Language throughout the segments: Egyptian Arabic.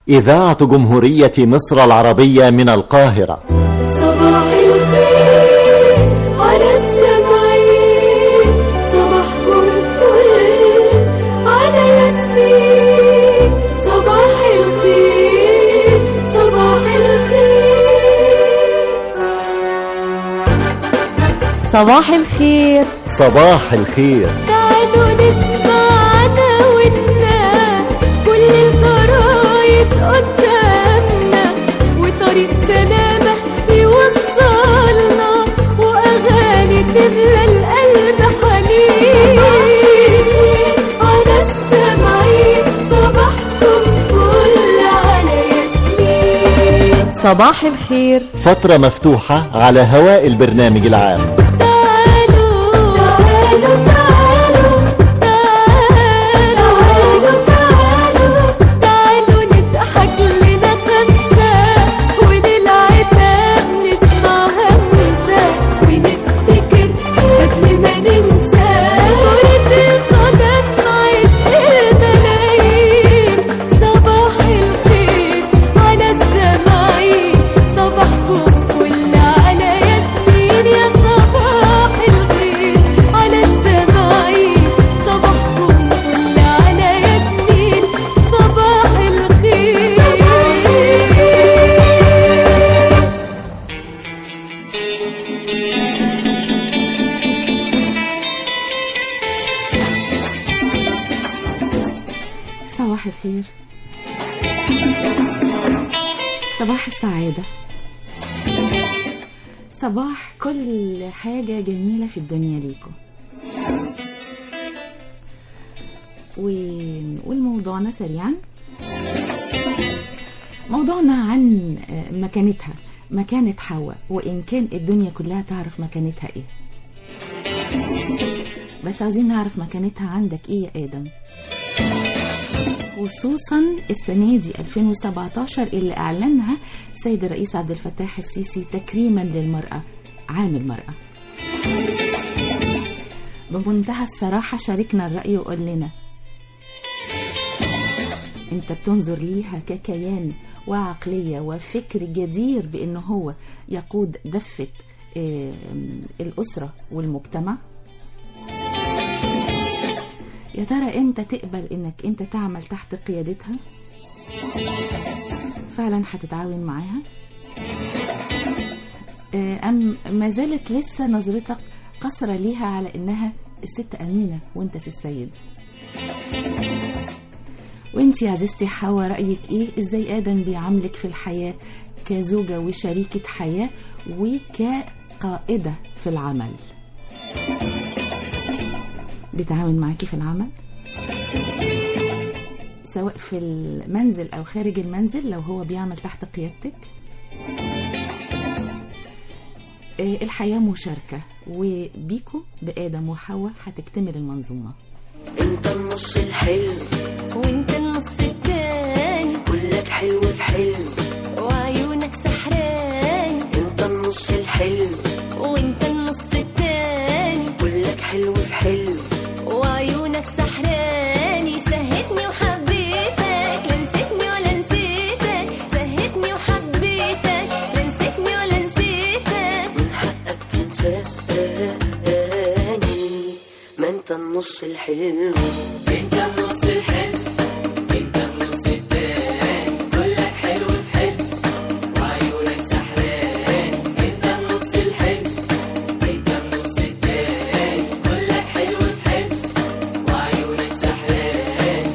إذاعة جمهورية مصر العربية من القاهرة صباح الخير على السمعين صباحكم فل على ياسمين صباح الخير صباح الخير صباح الخير صباح الخير تعالوا نسمع دعوتنا كل الجرايد قدامنا وطريق سلامة يوصلنا وأغاني تملى القلب حنين على السمعين صباحكم فل على ياسمين صباح الخير فترة مفتوحة على هواء البرنامج العام تعالوا تعالوا تعالوا تعالوا تعالوا تعالوا نضحك لنا خمسة وللعتاب نسمع همسة ونفتكر قبل ما ننسى كرة القدم عشق الملايين صباح الخير على السماعين صباحكم كل على ياسمين يا صباح الخير على السماعين صباحكم كل على ياسمين صباح الخير صباح الخير صباح السعادة صباح كل حاجة جميلة في الدنيا ليكم ونقول موضوعنا سريعا موضوعنا عن آه، مكانتها مكانة حواء وإن كان الدنيا كلها تعرف مكانتها إيه بس عايزين نعرف مكانتها عندك إيه يا آدم خصوصا السنة دي 2017 اللي أعلنها السيد الرئيس عبد الفتاح السيسي تكريما للمرأة عام المرأة بمنتهى الصراحة شاركنا الرأي وقول لنا انت بتنظر ليها ككيان وعقلية وفكر جدير بأنه هو يقود دفة آم، الأسرة والمجتمع يا ترى انت تقبل انك انت تعمل تحت قيادتها فعلا هتتعاون معاها آه، ام ما زالت لسه نظرتك قصرة ليها على انها الست امينة وانت سي السيد وانت يا عزيزتي حوا رأيك ايه ازاي ادم بيعاملك في الحياة كزوجة وشريكة حياة وكقائدة في العمل بيتعاون معاكي في العمل سواء في المنزل او خارج المنزل لو هو بيعمل تحت قيادتك آه، الحياة مشاركة وبيكو بآدم وحواء هتكتمل المنظومة انت النص الحلو وانت النص التاني كلك حلو في حلو وعيونك سحراني انت النص الحلو وانت النص التاني كلك حلو في حلو وعيونك سحراني سهتني وحبيتك لا نسيتني ولا نسيتك سهتني وحبيتك لا نسيتني ولا نسيتك من حقك تنساني ما انت النص الحلو انت النص الحلو انت النص التاني كلك حلو في حلو وعيونك سحراني انت النص الحلو انت النص التاني كلك حلو في حلو وعيونك سحراني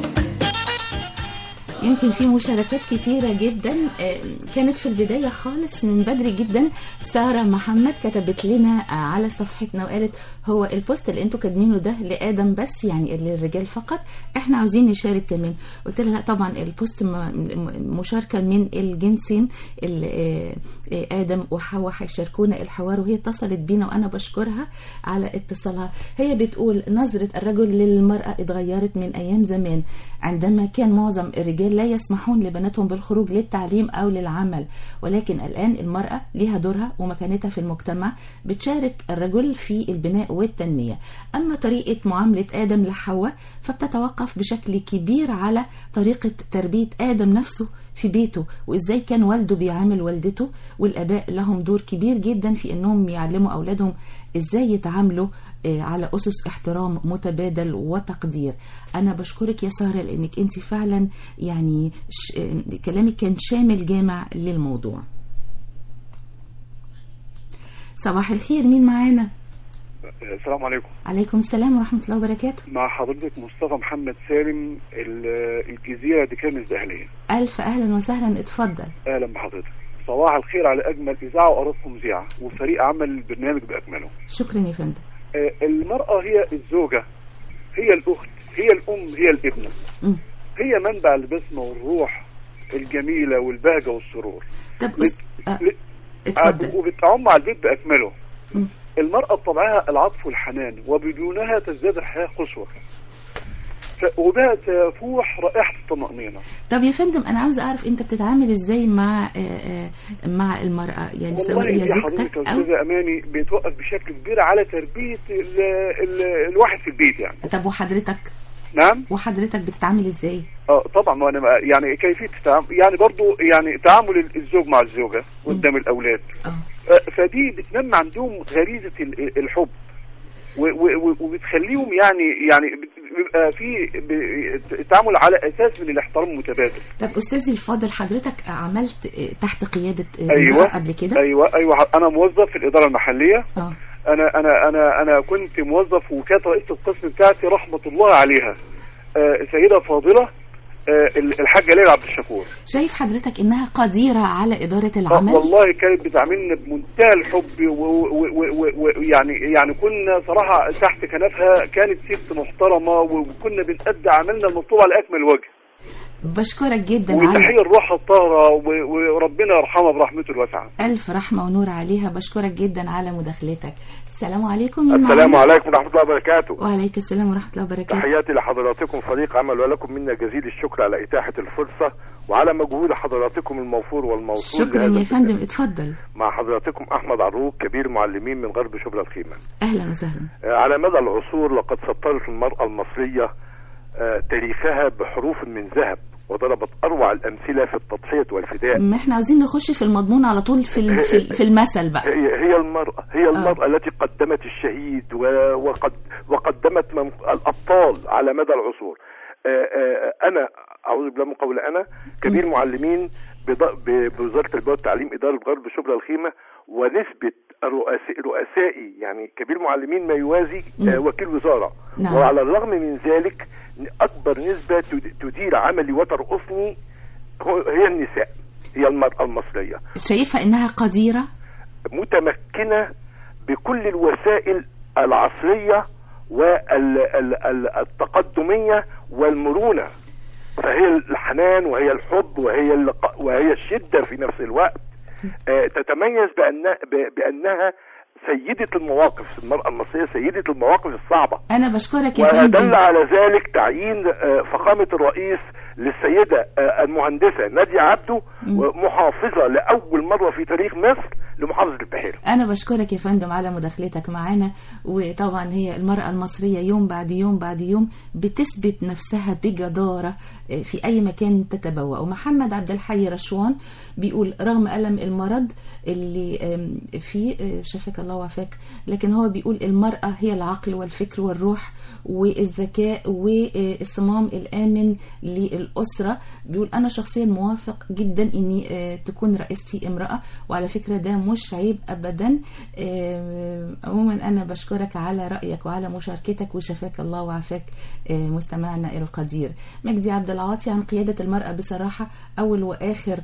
يمكن في مشاركات كتيرة جدا آه، كانت في البداية خالص من بدري جدا سارة محمد كتبت لنا آه، على صفحتنا وقالت هو البوست اللي انتوا كاتبينه ده لآدم بس يعني للرجال فقط احنا عاوزين نشارك كمان قلت لها لا طبعا البوست م- م- مشاركة من الجنسين اللي آه، آه، آدم وحواء هيشاركونا الحوار وهي اتصلت بينا وأنا بشكرها على اتصالها هي بتقول نظرة الرجل للمرأة اتغيرت من أيام زمان عندما كان معظم الرجال لا يسمحون لبناتهم بالخروج للتعليم أو للعمل ولكن الآن المرأة لها دورها ومكانتها في المجتمع بتشارك الرجل في البناء والتنمية أما طريقة معاملة آدم لحواء فبتتوقف بشكل كبير على طريقة تربية آدم نفسه في بيته وازاي كان والده بيعامل والدته والاباء لهم دور كبير جدا في انهم يعلموا اولادهم ازاي يتعاملوا آه، على اسس احترام متبادل وتقدير انا بشكرك يا ساره لانك انت فعلا يعني ش... آه، كلامك كان شامل جامع للموضوع صباح الخير مين معانا السلام عليكم عليكم السلام ورحمه الله وبركاته مع حضرتك مصطفى محمد سالم ال- الجزيرة دي كان الزهلية الف اهلا وسهلا اتفضل أهلا بحضرتك صباح الخير على أجمل إذاعة وأرقكم مذيعة وفريق عمل البرنامج بأكمله شكرا يا فندم آه، المرأة هي الزوجة هي الأخت هي الأم هي الابنة مم. هي منبع البسمة والروح الجميلة والبهجة والسرور طب أس... آه، ل- اتفضل وبتعم على البيت بأكمله مم. المرأة بطبعها العطف والحنان وبدونها تزداد الحياة قسوة ف... وبها تفوح رائحة الطمأنينة طب يا فندم انا عاوز اعرف انت بتتعامل ازاي مع آه، آه، مع المراه يعني سواء والله هي يا زوجتك حضرتك يا او استاذه اماني بيتوقف بشكل كبير على تربيه ال ال الواحد في البيت يعني طب وحضرتك نعم وحضرتك بتتعامل ازاي اه طبعا ما انا ما- يعني كيفيه التعامل يعني برضو يعني تعامل الزوج مع الزوجه قدام الاولاد اه آه، فدي بتنمي عندهم غريزه ال- الحب و- و- و- وبتخليهم يعني يعني بيبقى في ب- التعامل على اساس من الاحترام المتبادل طب استاذي الفاضل حضرتك عملت آه، تحت قياده آه، ايوه امرأة قبل كده ايوه ايوه انا موظف في الاداره المحليه اه انا انا انا انا كنت موظف وكانت رئيسه القسم بتاعتي رحمه الله عليها آه سيده فاضله آه ال- الحاجه ليلى عبد الشكور شايف حضرتك انها قديره على اداره آه العمل والله كانت بتعاملنا بمنتهى الحب ويعني يعني كنا صراحه تحت كنفها كانت ست محترمه وكنا بنأدي عملنا المطلوب على اكمل وجه بشكرك جدا على وتحيه الروح الطاهره و- وربنا يرحمها برحمته الواسعه الف رحمه ونور عليها بشكرك جدا على مداخلتك السلام عليكم مين السلام معانا؟ عليكم ورحمة الله وبركاته وعليك السلام ورحمه الله وبركاته تحياتي لحضراتكم فريق عمل ولكم منا جزيل الشكر على إتاحة الفرصة وعلى مجهود حضراتكم الموفور والموصول شكرا لهذا يا فندم البرنامج. اتفضل مع حضراتكم أحمد عروق كبير معلمين من غرب شبرا الخيمة اهلا وسهلا آه، على مدى العصور لقد سطرت المرأة المصرية آه، تاريخها بحروف من ذهب وضربت أروع الأمثلة في التضحية والفداء ما احنا عاوزين نخش في المضمون على طول في الم- في, في المثل بقى هي هي المرأة هي المرأة التي قدمت الشهيد و- وقد وقدمت من الأبطال على مدى العصور آه، آه، أنا أعوذ بالله من قول أنا كبير معلمين بض- ب- بوزارة التربية والتعليم إدارة غرب شبرا الخيمة ونسبة رؤساء رؤسائي يعني كبير معلمين ما يوازي آه، وكيل وزارة نعم. وعلى الرغم من ذلك أكبر نسبة تد- تدير عملي وترأسني هو- هي النساء هي المرأة المصرية شايفها انها قديره متمكنة بكل الوسائل العصرية والتقدمية والمرونة فهي الحنان وهي الحب وهي اللق... وهي الشدة في نفس الوقت آه، تتميز بأن... ب- بأنها سيدة المواقف المرأة المصرية سيدة المواقف الصعبة انا بشكرك يا فندم ودل على ذلك تعيين آه، فخامة الرئيس للسيدة آه، المهندسة نادية عبده محافظة لأول مرة في تاريخ مصر لمحافظة البحيرة أنا بشكرك يا فندم على مداخلتك معنا وطبعا هي المرأة المصرية يوم بعد يوم بعد يوم بتثبت نفسها بجدارة في أي مكان تتبوأ ومحمد عبد الحي رشوان بيقول رغم ألم المرض اللي آم، فيه آه، شفاك الله وعافاك لكن هو بيقول المرأة هي العقل والفكر والروح والذكاء والصمام الآمن للأسرة بيقول أنا شخصيا موافق جدا إني آه، تكون رئيستي امرأة وعلى فكرة ده مش عيب أبدا آه، عموما أنا بشكرك على رأيك وعلى مشاركتك وشفاك الله وعافاك آه، مستمعنا القدير مجدي عبد العاطي عن قيادة المرأة بصراحة أول وآخر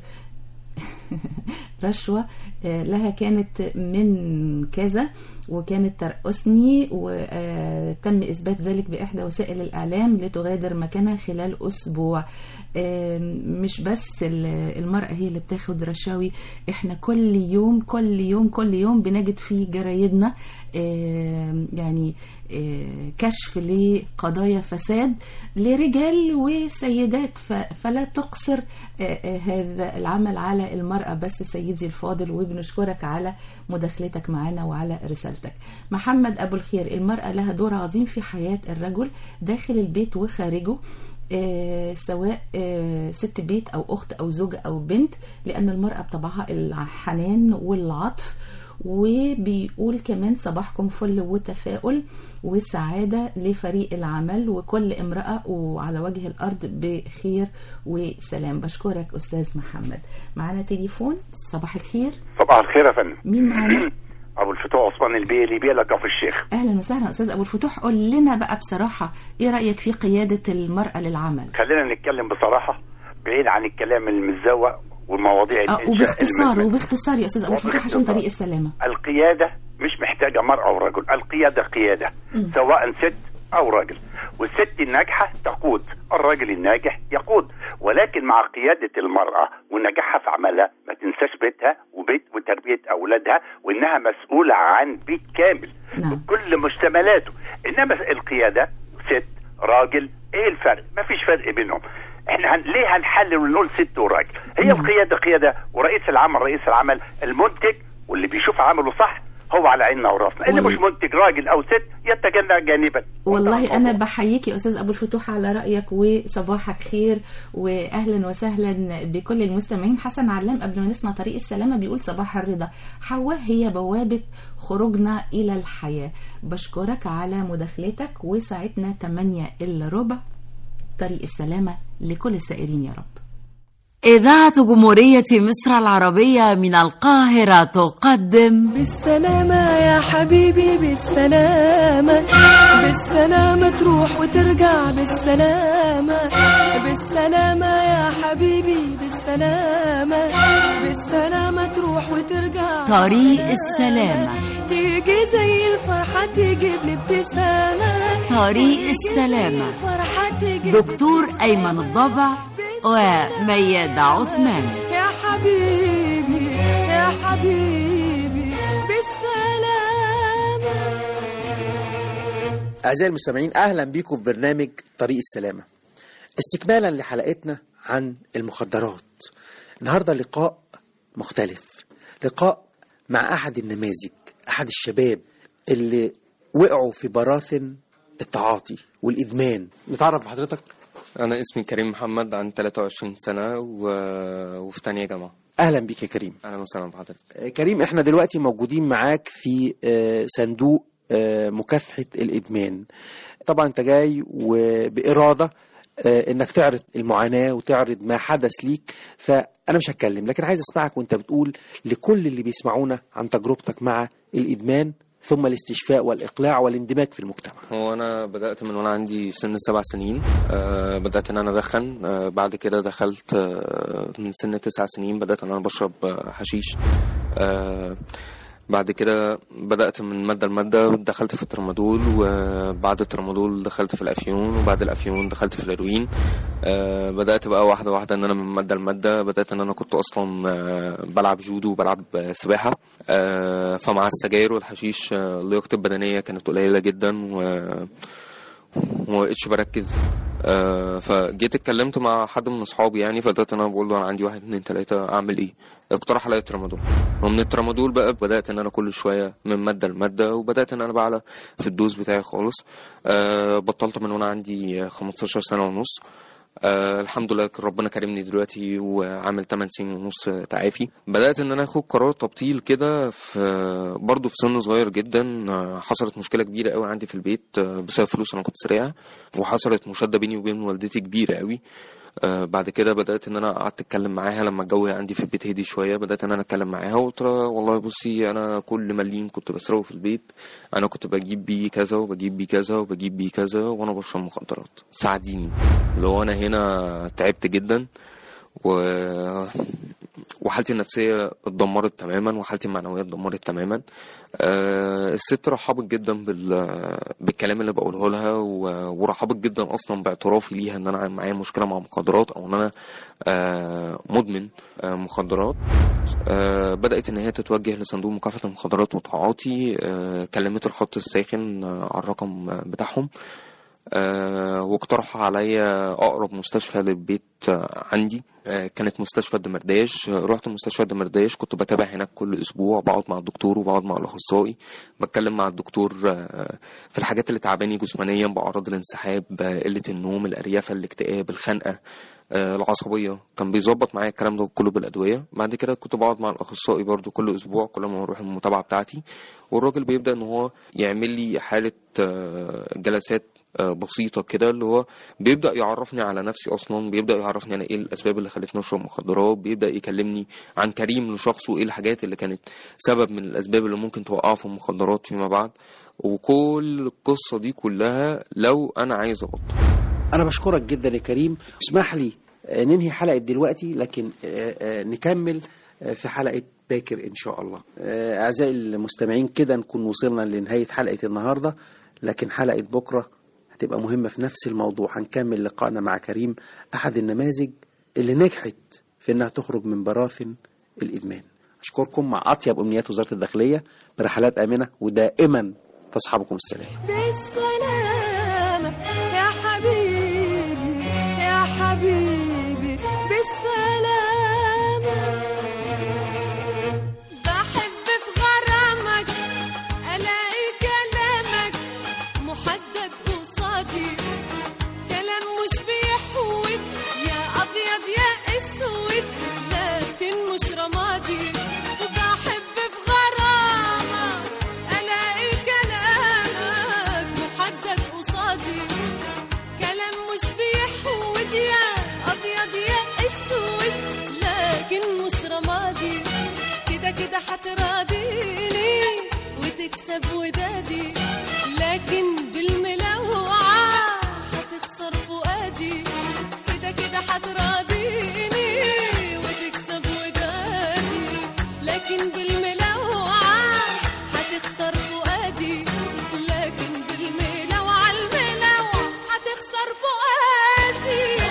رشوة آه، لها كانت من كذا وكانت ترقصني وتم إثبات ذلك بإحدى وسائل الإعلام لتغادر مكانها خلال أسبوع آم، مش بس ال- المرأة هي اللي بتاخد رشاوي احنا كل يوم كل يوم كل يوم بنجد في جرايدنا آم، يعني آه، كشف لقضايا فساد لرجال وسيدات ف- فلا تقصر آه، آه، هذا العمل على المرأة بس سيدي الفاضل وبنشكرك على مداخلتك معنا وعلى رسالتك محمد أبو الخير المرأة لها دور عظيم في حياة الرجل داخل البيت وخارجه آه، سواء آه، ست بيت أو أخت أو زوجة أو بنت لأن المرأة بطبعها الحنان والعطف وبيقول كمان صباحكم فل وتفاؤل وسعادة لفريق العمل وكل امرأة وعلى وجه الأرض بخير وسلام بشكرك أستاذ محمد معنا تليفون صباح الخير صباح الخير يا فندم مين معنا ابو الفتوح عثمان البيلي بيلا كفر الشيخ أهلا وسهلا أستاذ أبو الفتوح قول لنا بقى بصراحة إيه رأيك في قيادة المرأة للعمل خلينا نتكلم بصراحه بعيد عن الكلام المزوق والمواضيع آه، الإنشاء وباختصار المزمن. وباختصار يا أستاذ أبو الفتوح عشان طريق السلامة القياده مش محتاجه مرأة ورجل القياده قياده مم. سواء ست او راجل والست الناجحه تقود الراجل الناجح يقود ولكن مع قياده المراه ونجاحها في عملها ما تنساش بيتها وبيت وتربيه اولادها وانها مسؤوله عن بيت كامل نعم. بكل مشتملاته انما القياده ست راجل ايه الفرق ما فيش فرق بينهم احنا هن... ليه هنحلل ونقول ست وراجل هي نعم. القياده قياده ورئيس العمل رئيس العمل المنتج واللي بيشوف عمله صح هو على عيننا وراسنا اللي وال- مش منتج راجل او ست يتجنى جانبا والله انا بحييك يا استاذ ابو الفتوح على رايك وصباحك خير واهلا وسهلا بكل المستمعين حسن علام قبل ما نسمع طريق السلامه بيقول صباح الرضا حواء هي بوابه خروجنا الى الحياه بشكرك على مداخلتك وساعتنا 8 الا ربع طريق السلامه لكل السائرين يا رب إذاعة جمهورية مصر العربية من القاهرة تقدم بالسلامة يا حبيبي بالسلامة بالسلامة تروح وترجع بالسلامة بالسلامة يا حبيبي بالسلامة بالسلامة تروح وترجع طريق السلامة تيجي زي الفرحة تجيب لي ابتسامة طريق تيجي السلامة. زي الفرحة تجيب دكتور أيمن الضبع وميادة عثمان يا حبيبي يا حبيبي بالسلامة أعزائي المستمعين أهلا بيكم في برنامج طريق السلامة استكمالا لحلقتنا عن المخدرات النهاردة لقاء مختلف لقاء مع أحد النماذج أحد الشباب اللي وقعوا في براثن التعاطي والإدمان نتعرف بحضرتك أنا اسمي كريم محمد عن 23 سنة و... وفي تانية جامعة أهلا بيك يا كريم أهلا وسهلا بحضرتك آه، كريم احنا دلوقتي موجودين معاك في آه، صندوق آه، مكافحة الإدمان طبعا انت جاي وبإرادة آه، انك تعرض المعاناة وتعرض ما حدث ليك فأنا مش هتكلم لكن عايز اسمعك وانت بتقول لكل اللي بيسمعونا عن تجربتك مع الإدمان ثم الاستشفاء والإقلاع والاندماج في المجتمع هو أنا بدأت من وأنا عندي سن سبع سنين أه بدأت إن أنا أدخن أه بعد كده دخلت أه من سن تسع سنين بدأت إن أنا بشرب آه، حشيش أه بعد كده بدأت من مادة لمادة دخلت في الترامادول وبعد الترامادول دخلت في الأفيون وبعد الأفيون دخلت في الهيروين آه، بدأت بقى واحدة واحدة إن أنا من مادة لمادة بدأت إن أنا كنت أصلا آه، بلعب جودو وبلعب آه، سباحة آه، فمع السجاير والحشيش آه، لياقتي البدنية كانت قليلة جدا و ومبقتش بركز آه فجيت اتكلمت مع حد من اصحابي يعني فبدات انا بقول له انا عندي واحد اتنين تلاته اعمل ايه اقترح عليا الترامادول ومن الترامادول بقى بدات ان انا كل شويه من ماده لماده وبدات ان انا بعلى في الدوز بتاعي خالص آه بطلت من وانا عندي 15 سنه ونص آه الحمد لله ربنا كرمني دلوقتي وعامل 8 سنين ونص تعافي بدات ان انا اخد قرار تبطيل كده في برضه في سن صغير جدا آه حصلت مشكله كبيره قوي عندي في البيت آه بسبب فلوس انا كنت سريعه وحصلت مشاده بيني وبين والدتي كبيره قوي آه بعد كده بدات ان انا قعدت اتكلم معاها لما الجو عندي في البيت هدي شويه بدات ان انا اتكلم معاها وقلت لها والله بصي انا كل مليم كنت بسرقه في البيت انا كنت بجيب بيه كذا وبجيب بيه كذا وبجيب بيه كذا وانا بشرب مخدرات ساعديني لو انا هنا تعبت جدا و... وحالتي النفسية اتدمرت تماما وحالتي المعنوية اتدمرت تماما آه الست رحبت جدا بال... بالكلام اللي بقوله لها و... ورحبت جدا اصلا باعترافي ليها ان انا معايا مشكلة مع مخدرات او ان انا آه مدمن آه مخدرات آه بدأت ان هي تتوجه لصندوق مكافحة المخدرات والتعاطي آه كلمت الخط الساخن آه على الرقم آه، بتاعهم آه، واقترحوا عليا اقرب مستشفى للبيت آه، عندي آه، كانت مستشفى الدمرداش آه، رحت مستشفى الدمرداش كنت بتابع هناك كل اسبوع بقعد مع الدكتور وبقعد مع الاخصائي بتكلم مع الدكتور آه، في الحاجات اللي تعباني جسمانيا باعراض الانسحاب آه، قله النوم الاريافه الاكتئاب الخنقه آه، العصبيه كان بيظبط معايا الكلام ده كله بالادويه بعد كده كنت بقعد مع الاخصائي برضو كل اسبوع كل ما اروح المتابعه بتاعتي والراجل بيبدا ان هو يعمل لي حاله آه، جلسات آه، بسيطة كده اللي هو بيبدأ يعرفني على نفسي أصلا بيبدأ يعرفني أنا إيه الأسباب اللي خلتني أشرب مخدرات بيبدأ يكلمني عن كريم لشخصه إيه الحاجات اللي كانت سبب من الأسباب اللي ممكن توقعه في المخدرات فيما بعد وكل القصة دي كلها لو أنا عايز أبطل انا بشكرك جدا يا كريم اسمح لي آه، ننهي حلقه دلوقتي لكن آه، آه، نكمل آه، في حلقه باكر ان شاء الله آه، اعزائي المستمعين كده نكون وصلنا لنهايه حلقه النهارده لكن حلقه بكره هتبقى مهمه في نفس الموضوع هنكمل لقائنا مع كريم احد النماذج اللي نجحت في انها تخرج من براثن الادمان اشكركم مع اطيب امنيات وزاره الداخليه برحلات امنه ودائما تصحبكم السلام بالسلامة يا حبيبي يا حبيبي بالسلامة بحب في غرامك ألاقي كلامك محدد قصادي كلام مش بيحود يا أبيض يا أسود لكن مش رمادي بحب في غرامك ألاقي كلامك محدد قصادي كلام مش بيحود يا أبيض يا أسود لكن مش رمادي كده كده هتراضيني وتكسب ودادي لكن بالملوعة هتخسر فؤادي كده كده هتراضيني وتكسب ودادي لكن بالملوعة هتخسر فؤادي لكن بالملوعة الملوعة هتخسر فؤادي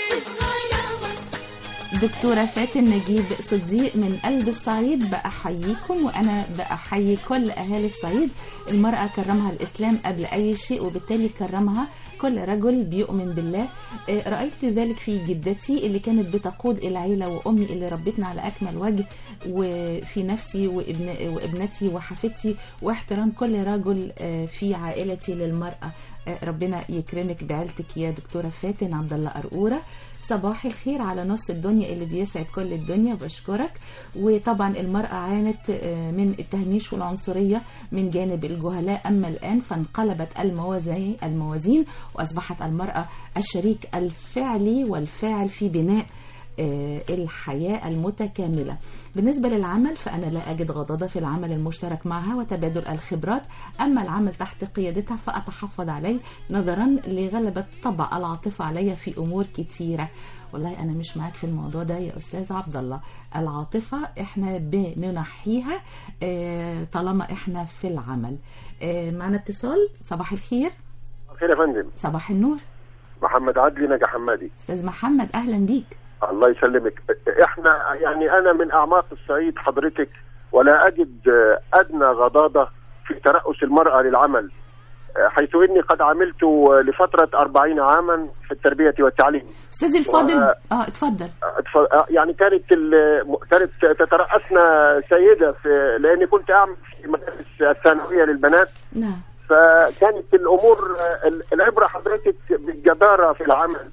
دكتورة فاتن نجيب صديق من قلب الصعيد بأحييكم وأنا بأحيي كل أهالي الصعيد المرأة كرمها الإسلام قبل أي شيء وبالتالي كرمها كل رجل بيؤمن بالله آه، رأيت ذلك في جدتي اللي كانت بتقود العيلة وأمي اللي ربتنا على أكمل وجه وفي نفسي وابن وابنتي وحفيدتي واحترام كل رجل آه، في عائلتي للمرأة آه، ربنا يكرمك بعيلتك يا دكتورة فاتن عبد الله قرقورة صباح الخير على نص الدنيا اللي بيسعد كل الدنيا بشكرك وطبعا المرأة عانت آه، من التهميش والعنصرية من جانب الجهلاء أما الآن فانقلبت الموازين الموازين وأصبحت المرأة الشريك الفعلي والفاعل في بناء آه، الحياة المتكاملة بالنسبة للعمل فأنا لا أجد غضاضة في العمل المشترك معها وتبادل الخبرات أما العمل تحت قيادتها فأتحفظ عليه نظرا لغلبة طبع العاطفة علي في أمور كتيرة والله أنا مش معاك في الموضوع ده يا أستاذ عبد الله العاطفة إحنا بننحيها آه، طالما إحنا في العمل آه، معنا اتصال صباح الخير خير يا فندم صباح النور محمد عدلي نجا حمادي أستاذ محمد أهلا بيك الله يسلمك احنا يعني انا من اعماق الصعيد حضرتك ولا اجد ادنى غضاضه في ترأس المراه للعمل حيث اني قد عملت لفتره 40 عاما في التربيه والتعليم أستاذ الفاضل و- اه اتفضل أتف- يعني كانت ال- كانت تترأسنا سيده في لاني كنت اعمل في مدارس الثانويه للبنات نعم فكانت الامور ال- العبره حضرتك بالجداره في العمل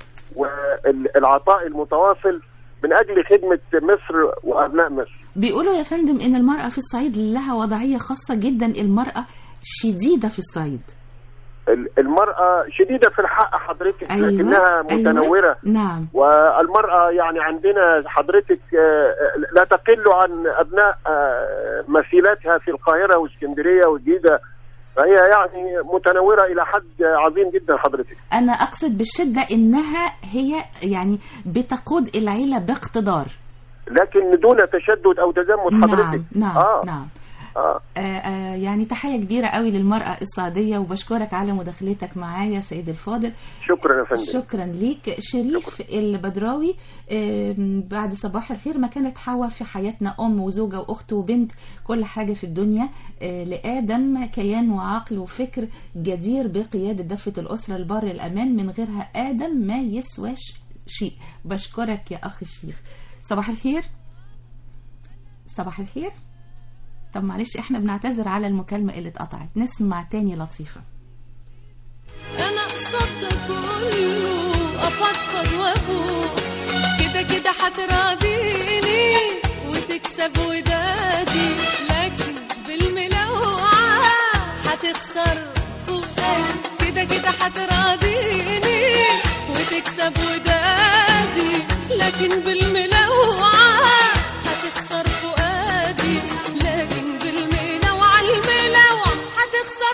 والعطاء المتواصل من اجل خدمه مصر وابناء مصر بيقولوا يا فندم ان المرأة في الصعيد لها وضعية خاصة جدا المرأة شديدة في الصعيد ال- المراه شديده في الحق حضرتك أيوة، لكنها أيوة. متنوره نعم والمرأة يعني عندنا حضرتك آه، لا تقل عن أبناء آه، مثيلاتها في القاهرة واسكندرية والجيزة فهي يعني متنورة إلى حد عظيم جدا حضرتك انا اقصد بالشدة انها هي يعني بتقود العيلة باقتدار لكن دون تشدد أو تزمت حضرتك نعم نعم آه. نعم اه آه، آه، يعني تحية كبيرة قوي للمرأة السعودية وبشكرك على مداخلتك معايا سيد الفاضل شكرا يا فندم شكرا ليك شريف البدراوي آم، بعد صباح الخير ما كانت حواء في حياتنا أم وزوجة وأخت وبنت كل حاجة في الدنيا آه، لآدم كيان وعقل وفكر جدير بقيادة دفة الأسرة البر الأمان من غيرها آدم ما يسواش شيء بشكرك يا أخ شريف صباح الخير صباح الخير طب معلش احنا بنعتذر على المكالمة اللي اتقطعت نسمع تاني لطيفة انا قصدت كله افكر واقول كده كده هتراضيني وتكسب ودادي لكن بالملوعة هتخسر فؤادي كده كده هتراضيني وتكسب ودادي لكن بالملوعة هتخسر فؤادي لكن بالملوعة الملوعة هتخسر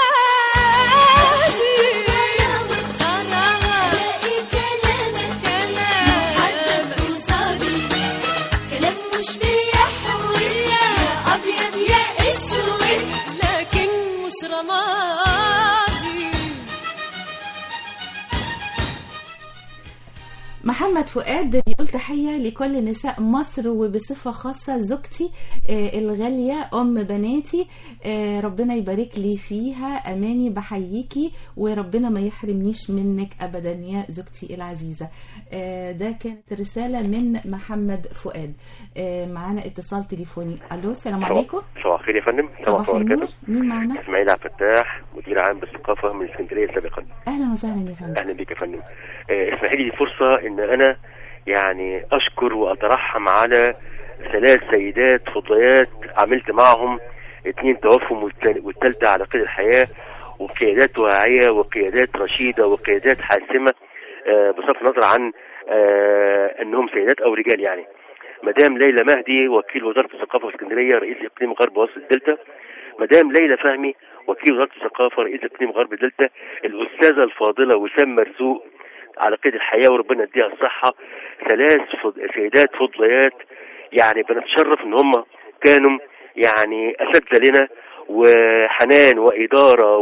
فؤادي كلام مش بيحوي يا ابيض يا اسود لكن مش رمادي محمد فؤاد بيقول تحية لكل نساء مصر وبصفة خاصة زوجتي آه، الغالية أم بناتي آه، ربنا يبارك لي فيها أماني بحييكي وربنا ما يحرمنيش منك أبدا يا زوجتي العزيزة آه، ده كانت رسالة من محمد فؤاد آه، معانا اتصال تليفوني ألو السلام عليكم صباح الخير يا فندم السلام صباح عليكم النور وبركاته مين معانا اسماعيل عبد الفتاح مدير عام بالثقافه من اسكندريه سابقا أهلا وسهلا يا فندم اهلا بك يا فندم آه، اسمحي لي فرصه ان انا يعني اشكر واترحم على ثلاث سيدات فضليات عملت معهم اثنين توفوا والتال- والثالثه على قيد الحياه وقيادات واعيه وقيادات رشيده وقيادات حاسمه آه، بصرف النظر عن آه، انهم سيدات او رجال يعني مدام ليلى مهدي وكيل وزاره الثقافه في اسكندريه رئيس اقليم غرب وسط الدلتا مدام ليلى فهمي وكيل وزاره الثقافه رئيس اقليم غرب الدلتا الاستاذه الفاضله وسام مرزوق على قيد الحياه وربنا يديها الصحه ثلاث فض... سيدات فضليات يعني بنتشرف ان هم كانوا يعني اساتذه لنا وحنان واداره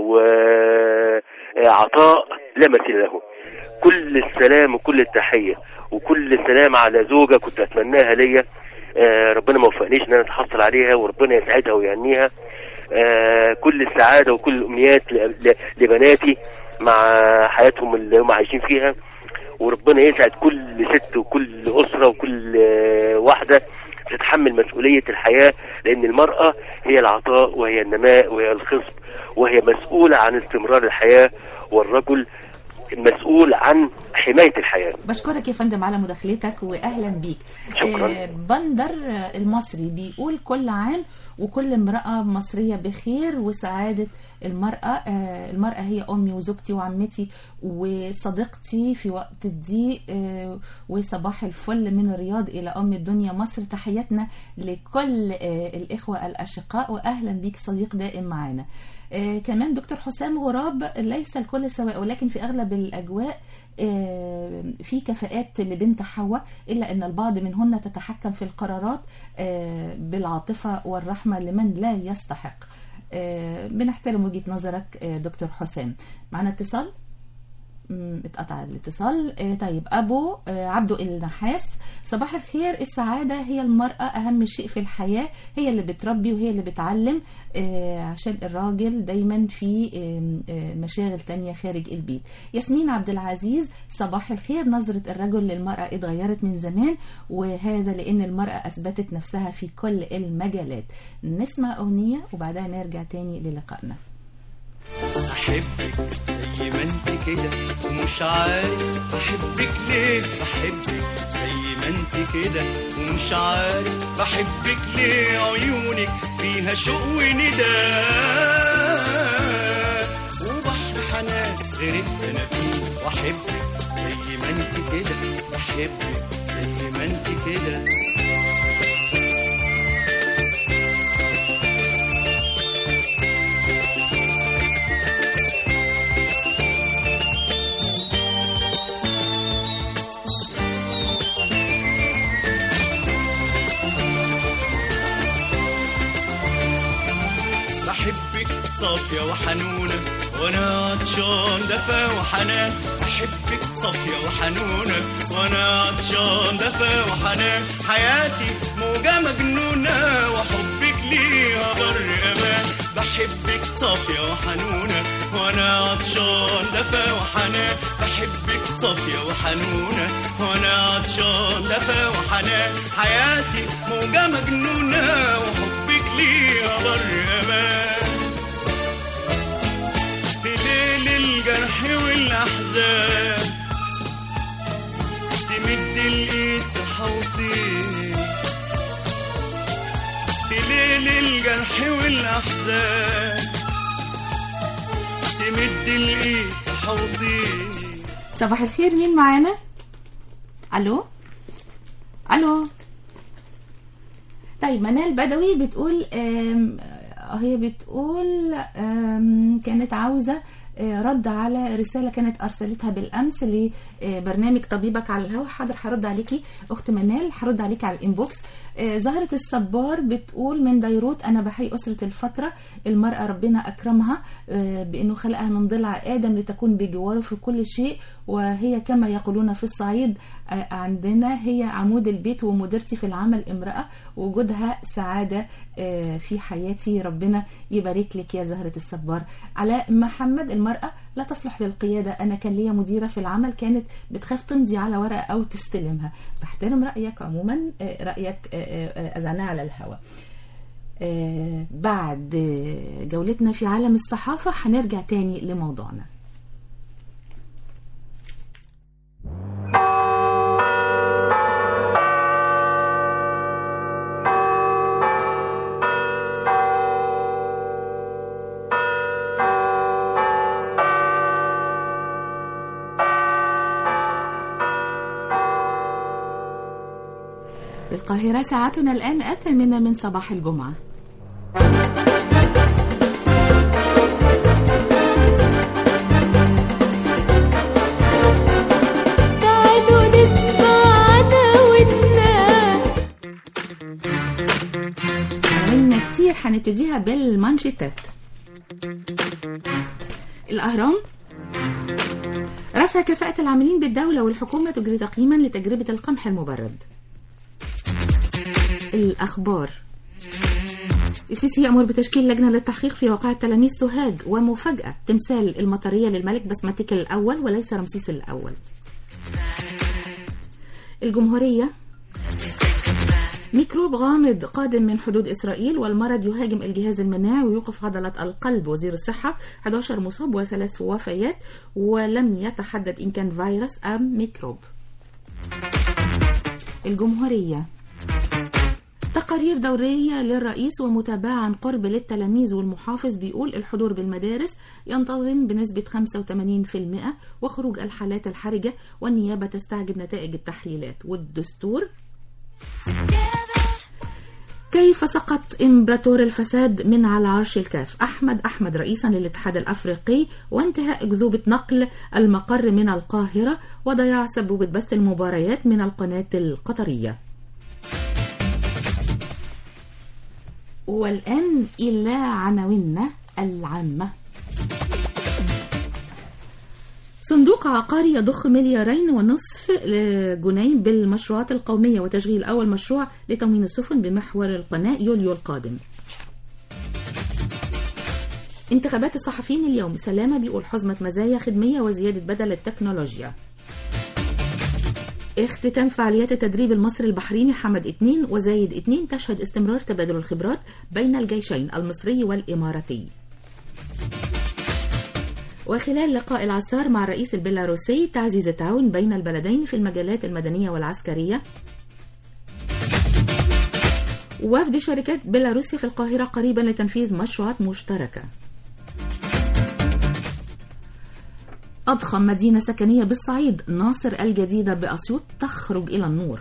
وعطاء لا مثيل له كل السلام وكل التحيه وكل السلام على زوجه كنت اتمناها ليا آه، ربنا ما وفقنيش ان انا اتحصل عليها وربنا يسعدها ويهنيها آه، كل السعاده وكل الامنيات ل- ل- لبناتي مع حياتهم اللي هم عايشين فيها وربنا يسعد كل ست وكل اسره وكل آه، واحده تتحمل مسؤوليه الحياه لان المراه هي العطاء وهي النماء وهي الخصب وهي مسؤوله عن استمرار الحياه والرجل مسؤول عن حمايه الحياه بشكرك يا فندم على مداخلتك واهلا بيك شكراً. آه، بندر آه، المصري بيقول كل عام وكل امرأة مصرية بخير وسعادة المرأة آه، المرأة هي أمي وزوجتي وعمتي وصديقتي في وقت الضيق آه، وصباح الفل من الرياض إلى أم الدنيا مصر تحياتنا لكل آه، الإخوة الأشقاء وأهلا بيك صديق دائم معانا آه، كمان دكتور حسام غراب ليس الكل سواء ولكن في أغلب الأجواء آه، في كفاءات لبنت حواء إلا أن البعض منهن تتحكم في القرارات آه، بالعاطفة والرحمة لمن لا يستحق آه، بنحترم وجهة نظرك آه، دكتور حسام معنا اتصال مم، اتقطع الاتصال آه، طيب ابو آه، عبده النحاس صباح الخير السعاده هي المراه اهم شيء في الحياه هي اللي بتربي وهي اللي بتعلم آه، عشان الراجل دايما في آم، آه، مشاغل تانية خارج البيت ياسمين عبد العزيز صباح الخير نظره الرجل للمراه اتغيرت من زمان وهذا لان المراه اثبتت نفسها في كل المجالات نسمع اغنيه وبعدها نرجع تاني للقائنا احبك زي ما انت كده ومش عارف احبك ليه بحبك زي ما انت كده ومش عارف بحبك ليه عيونك فيها شوق ونداء وبحر حنان غيرك انا فيه واحبك زي ما انت كده بحبك زي ما انت كده صافية وحنونة وانا عطشان دفا وحنان بحبك صافية وحنونة وانا عطشان دفا وحنان حياتي موجة مجنونة وحبك ليها بر امان بحبك صافية وحنونة وانا عطشان دفا وحنان بحبك صافية وحنونة وانا عطشان دفا وحنان حياتي موجة مجنونة وحبك ليها بر امان في ليل الجرح والاحزان تمد الايد تحوطيني في ليل الجرح والاحزان تمد الايد تحوطيني صباح الخير مين معانا الو الو طيب منال بدوي بتقول آم، آه، هي بتقول آم، كانت عاوزة آه، رد على رسالة كانت أرسلتها بالأمس لبرنامج طبيبك على الهواء حاضر هرد عليكي أخت منال هرد عليكي على الإنبوكس آه، زهرة الصبار بتقول من بيروت أنا بحيي أسرة الفترة المرأة ربنا أكرمها آه، بأنه خلقها من ضلع آدم لتكون بجواره في كل شيء وهي كما يقولون في الصعيد آه، عندنا هي عمود البيت ومديرتي في العمل امرأة وجودها سعادة آه، في حياتي ربنا يبارك لك يا زهرة الصبار علاء محمد المرأة لا تصلح للقيادة أنا كان ليا مديرة في العمل كانت بتخاف تمضي على ورقة أو تستلمها بحترم رأيك عموما آه، رأيك آه، آه، أذعناه على الهواء آه، بعد آه، جولتنا في عالم الصحافة هنرجع تاني لموضوعنا في القاهرة ساعتنا الآن الثامنة من صباح الجمعة تعالوا نسمع عداوتنا عملنا كتير هنبتديها بالمانشيتات الأهرام رفع كفاءة العاملين بالدولة والحكومة تجري تقييما لتجربة القمح المبرد الأخبار السيسي يأمر بتشكيل لجنة للتحقيق في واقعة تلاميذ سوهاج ومفاجأة تمثال المطرية للملك بسمتك الأول وليس رمسيس الأول الجمهورية ميكروب غامض قادم من حدود إسرائيل والمرض يهاجم الجهاز المناعي ويوقف عضلة القلب وزير الصحة 11 مصاب وثلاث وفيات ولم يتحدد إن كان فيروس أم ميكروب الجمهورية تقارير دورية للرئيس ومتابعة عن قرب للتلاميذ والمحافظ بيقول الحضور بالمدارس ينتظم بنسبة 85% وخروج الحالات الحرجة والنيابة تستعجل نتائج التحليلات والدستور كيف سقط امبراطور الفساد من على عرش الكاف احمد احمد رئيسا للاتحاد الافريقي وانتهاء اكذوبه نقل المقر من القاهره وضياع سبوبه بث المباريات من القناه القطريه والان الى عناويننا العامه صندوق عقاري يضخ مليارين ونصف جنيه بالمشروعات القومية وتشغيل أول مشروع لتموين السفن بمحور القناة يوليو القادم انتخابات الصحفيين اليوم سلامة بيقول حزمة مزايا خدمية وزيادة بدل التكنولوجيا اختتام فعاليات التدريب المصري البحريني حمد 2 وزايد 2 تشهد استمرار تبادل الخبرات بين الجيشين المصري والإماراتي وخلال لقاء العسار مع الرئيس البيلاروسي تعزيز التعاون بين البلدين في المجالات المدنية والعسكرية وفد شركات بيلاروسيا في القاهرة قريبا لتنفيذ مشروعات مشتركة أضخم مدينة سكنية بالصعيد ناصر الجديدة بأسيوط تخرج إلى النور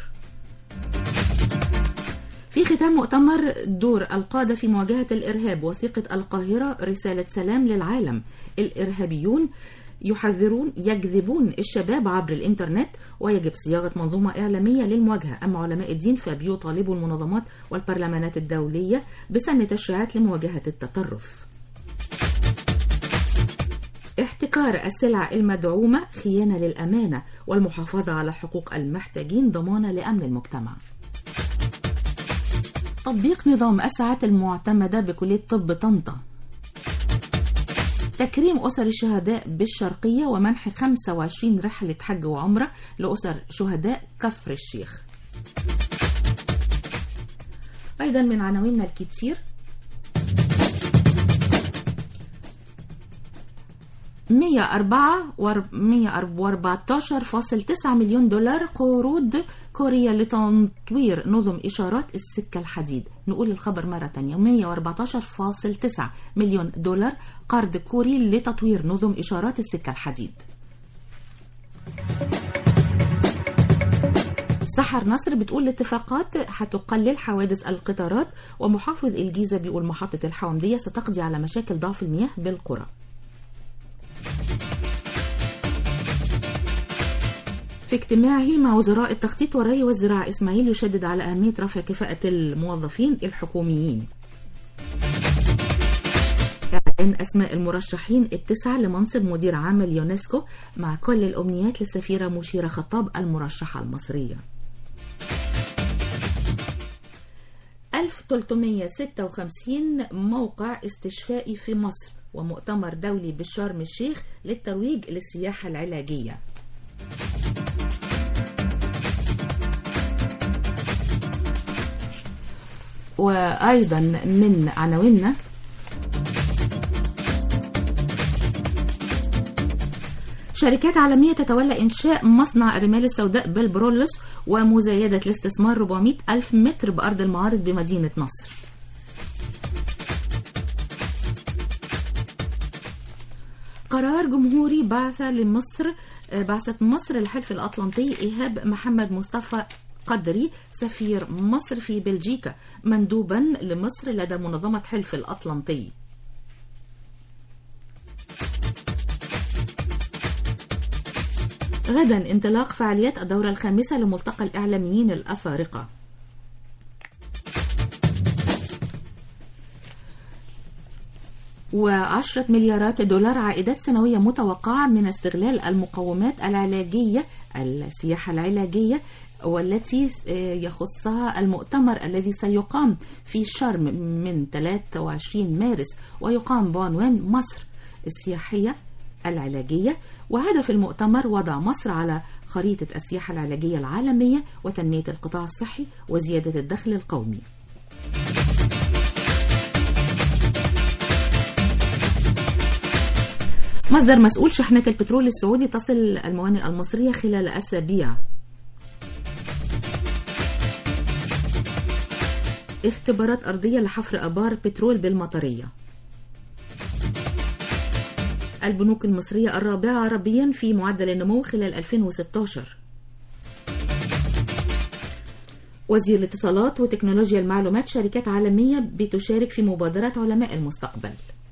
في ختام مؤتمر دور القادة في مواجهة الإرهاب وثيقة القاهرة رسالة سلام للعالم الإرهابيون يحذرون يجذبون الشباب عبر الإنترنت ويجب صياغة منظومة إعلامية للمواجهة أما علماء الدين فبيطالبوا المنظمات والبرلمانات الدولية بسن تشريعات لمواجهة التطرف احتكار السلع المدعومة خيانة للأمانة والمحافظة على حقوق المحتاجين ضمانة لأمن المجتمع تطبيق نظام الساعات المعتمدة بكلية طب طنطا تكريم أسر الشهداء بالشرقية ومنح 25 رحلة حج وعمرة لأسر شهداء كفر الشيخ أيضا من عناويننا الكتير 114.9 مليون دولار قروض كوريا لتطوير نظم إشارات السكة الحديد نقول الخبر مرة تانية 114.9 مليون دولار قرض كوري لتطوير نظم إشارات السكة الحديد سحر نصر بتقول الاتفاقات هتقلل حوادث القطارات ومحافظ الجيزة بيقول محطة الحومدية ستقضي على مشاكل ضعف المياه بالقرى في اجتماعه مع وزراء التخطيط والري والزراعة إسماعيل يشدد على أهمية رفع كفاءة الموظفين الحكوميين إعلان أسماء المرشحين التسعة لمنصب مدير عام اليونسكو مع كل الأمنيات للسفيرة مشيرة خطاب المرشحة المصرية 1356 موقع استشفائي في مصر ومؤتمر دولي بالشرم الشيخ للترويج للسياحة العلاجية وأيضا من عناويننا شركات عالمية تتولى إنشاء مصنع الرمال السوداء بالبرولس ومزايدة الاستثمار 400 ألف متر بأرض المعارض بمدينة نصر قرار جمهوري بعث لمصر بعثت مصر الحلف الأطلنطي إيهاب محمد مصطفى قدري سفير مصر في بلجيكا مندوبا لمصر لدى منظمة حلف الأطلنطي غدا انطلاق فعاليات الدورة الخامسة لملتقى الإعلاميين الأفارقة وعشرة مليارات دولار عائدات سنوية متوقعة من استغلال المقومات العلاجية السياحة العلاجية والتي يخصها المؤتمر الذي سيقام في شرم من 23 مارس ويقام بعنوان مصر السياحية العلاجية وهدف المؤتمر وضع مصر على خريطة السياحة العلاجية العالمية وتنمية القطاع الصحي وزيادة الدخل القومي مصدر مسؤول شحنة البترول السعودي تصل الموانئ المصرية خلال أسابيع اختبارات أرضية لحفر أبار بترول بالمطرية البنوك المصرية الرابعة عربيا في معدل النمو خلال 2016 وزير الاتصالات وتكنولوجيا المعلومات شركات عالمية بتشارك في مبادرة علماء المستقبل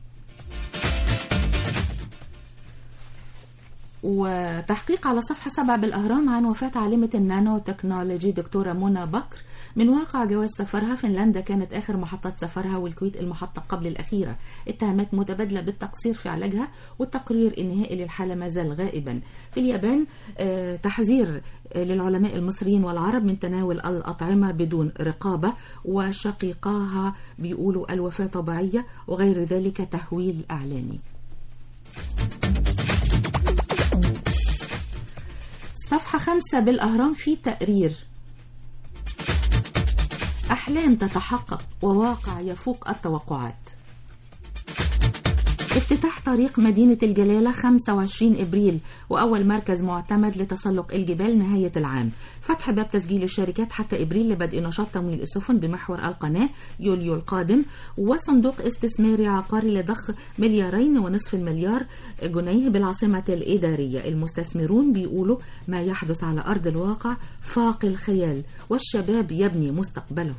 وتحقيق على صفحة سبعة بالأهرام عن وفاة عالمة النانو تكنولوجي دكتورة منى بكر من واقع جواز سفرها فنلندا كانت آخر محطة سفرها والكويت المحطة قبل الأخيرة اتهامات متبادلة بالتقصير في علاجها والتقرير النهائي للحالة ما زال غائبا في اليابان آه تحذير آه للعلماء المصريين والعرب من تناول الأطعمة بدون رقابة وشقيقاها بيقولوا الوفاة طبيعية وغير ذلك تهويل إعلامي صفحة خمسة بالأهرام في تقرير أحلام تتحقق وواقع يفوق التوقعات افتتاح طريق مدينة الجلالة 25 إبريل وأول مركز معتمد لتسلق الجبال نهاية العام فتح باب تسجيل الشركات حتى إبريل لبدء نشاط تمويل السفن بمحور القناة يوليو القادم وصندوق استثماري عقاري لضخ مليارين ونصف المليار جنيه بالعاصمة الإدارية المستثمرون بيقولوا ما يحدث على أرض الواقع فاق الخيال والشباب يبني مستقبله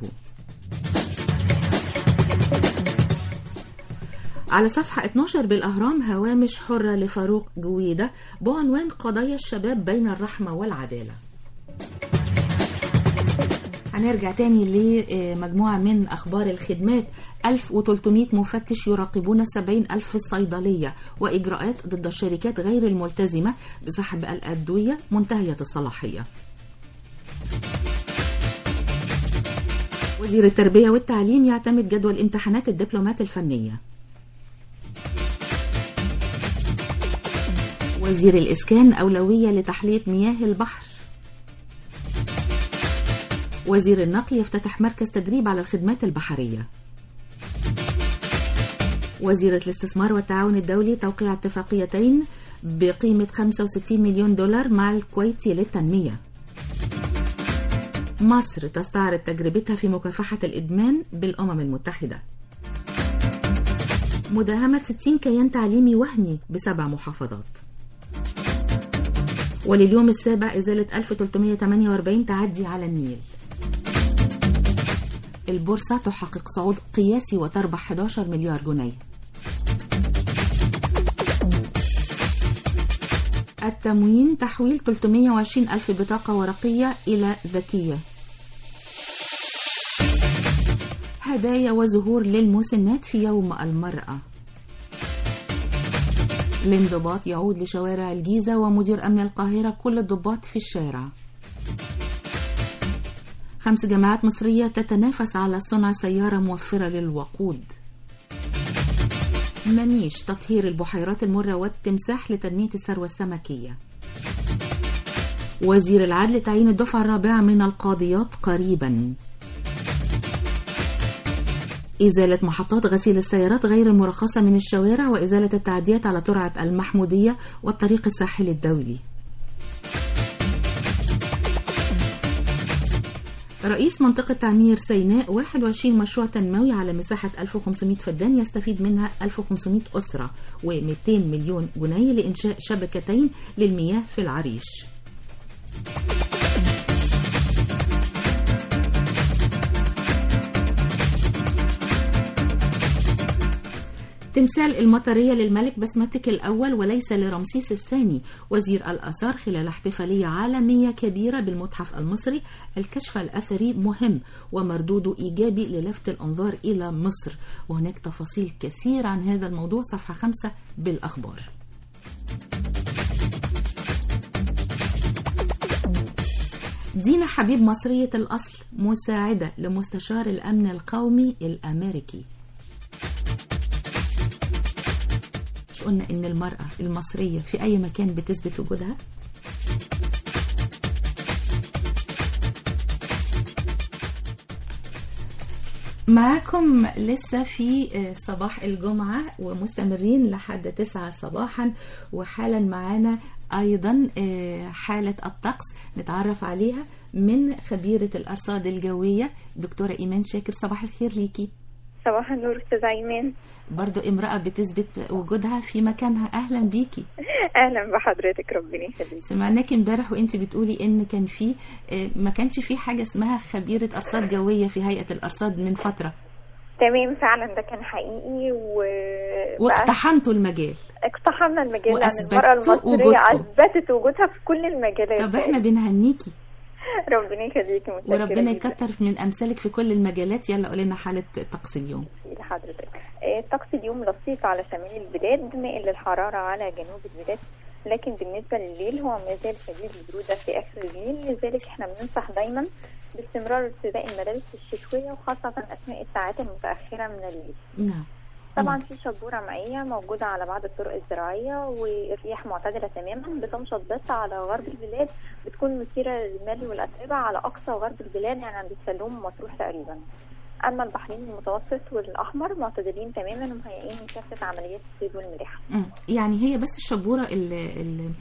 على صفحة 12 بالأهرام هوامش حرة لفاروق جويدة بعنوان قضايا الشباب بين الرحمة والعدالة هنرجع تاني لمجموعة من أخبار الخدمات 1300 مفتش يراقبون 70 ألف صيدلية وإجراءات ضد الشركات غير الملتزمة بسحب الأدوية منتهية الصلاحية وزير التربية والتعليم يعتمد جدول امتحانات الدبلومات الفنية وزير الإسكان أولوية لتحلية مياه البحر وزير النقل يفتتح مركز تدريب على الخدمات البحرية وزيرة الاستثمار والتعاون الدولي توقيع اتفاقيتين بقيمة 65 مليون دولار مع الكويت للتنمية مصر تستعرض تجربتها في مكافحة الإدمان بالأمم المتحدة مداهمة 60 كيان تعليمي وهمي بسبع محافظات ولليوم السابع إزالة 1348 تعدي على النيل البورصة تحقق صعود قياسي وتربح 11 مليار جنيه التموين تحويل 320 ألف بطاقة ورقية إلى ذكية هدايا وزهور للمسنات في يوم المرأة الانضباط يعود لشوارع الجيزة ومدير أمن القاهرة كل الضباط في الشارع خمس جامعات مصرية تتنافس على صنع سيارة موفرة للوقود منيش تطهير البحيرات المرة والتمساح لتنمية الثروة السمكية وزير العدل تعيين الدفعة الرابعة من القاضيات قريبا إزالة محطات غسيل السيارات غير المرخصة من الشوارع وإزالة التعديات على ترعة المحمودية والطريق الساحلي الدولي رئيس منطقة تعمير سيناء 21 مشروع تنموي على مساحة 1500 فدان يستفيد منها 1500 أسرة و200 مليون جنيه لإنشاء شبكتين للمياه في العريش تمثال المطرية للملك بسمتك الأول وليس لرمسيس الثاني وزير الآثار خلال احتفالية عالمية كبيرة بالمتحف المصري الكشف الأثري مهم ومردوده إيجابي للفت الأنظار إلى مصر وهناك تفاصيل كثير عن هذا الموضوع صفحة خمسة بالأخبار دينا حبيب مصرية الأصل مساعدة لمستشار الأمن القومي الأمريكي مش قلنا ان المرأة المصرية في اي مكان بتثبت وجودها معاكم لسه في صباح الجمعة ومستمرين لحد تسعة صباحا وحالا معانا أيضا حالة الطقس نتعرف عليها من خبيرة الأرصاد الجوية دكتورة إيمان شاكر صباح الخير ليكي صباح النور استاذ ايمان برضو امرأة بتثبت وجودها في مكانها أهلا بيكي اهلا بحضرتك ربنا يخليك سمعناكي امبارح وانت بتقولي ان كان في ما كانش في حاجة اسمها خبيرة أرصاد جوية في هيئة الأرصاد من فترة تمام فعلا ده كان حقيقي و واقتحمتوا المجال اقتحمنا المجال لان وأثبتوا المرأة المصرية وجودكم. اثبتت وجودها في كل المجالات طب احنا بنهنيكي ربنا يخليكي متشكرة وربنا جداً. يكتر من أمثالك في كل المجالات يلا قولي لنا حالة طقس اليوم لحضرتك آه، الطقس اليوم لطيف على شمال البلاد مائل للحرارة على جنوب البلاد لكن بالنسبة لليل هو ما زال شديد البرودة في آخر الليل لذلك احنا بننصح دايما باستمرار ارتداء الملابس الشتوية وخاصة أثناء الساعات المتأخرة من الليل نعم طبعا في شبورة مائية موجودة على بعض الطرق الزراعية والرياح معتدلة تماما بتنشط بس على غرب البلاد بتكون مثيرة للمال والأتربة على أقصى غرب البلاد يعني عند السلوم ومطروح تقريبا أما البحرين المتوسط والأحمر معتدلين تماما ومهيئين لكافة عمليات الصيد والملاحة مم. يعني هي بس الشبورة ال- ال-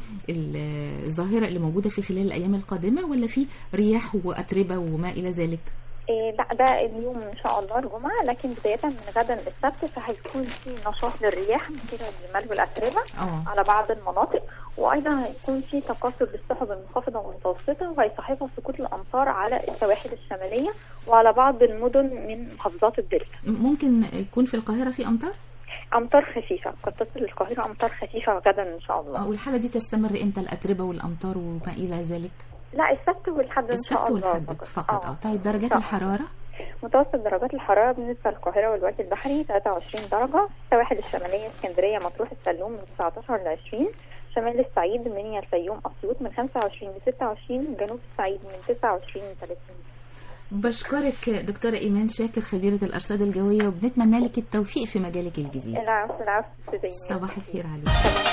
ال- الظاهرة اللي موجودة في خلال الأيام القادمة ولا في رياح وأتربة وما إلى ذلك إيه لا ده اليوم ان شاء الله الجمعه لكن بدايه من غدا السبت فهيكون في نشاط للرياح مثيره للمال والاتربه اه على بعض المناطق وايضا هيكون في تكاثر للسحب المنخفضه والمتوسطه وهيصاحبها سقوط الامطار على السواحل الشماليه وعلى بعض المدن من محافظات الدلتا ممكن يكون في القاهرة في أمطار امطار خفيفه قد تصل القاهره امطار خفيفه غدا ان شاء الله آه، والحالة دي تستمر إمتى الأتربة والأمطار وما إلى ذلك لا السبت والحد ان شاء السبت الله والحد فقط اه طيب درجات إن شاء الله. الحرارة متوسط درجات الحرارة بالنسبة للقاهرة والوجه البحري 23 درجة السواحل الشمالية اسكندرية مطروح السلوم من 19 ل 20 شمال الصعيد منيا الفيوم أسيوط من 25 ل 26 جنوب الصعيد من 29 ل 30 بشكرك دكتورة إيمان شاكر خبيرة الأرصاد الجوية وبنتمنى لك التوفيق في مجالك الجديد العفو العفو زي صباح الخير عليك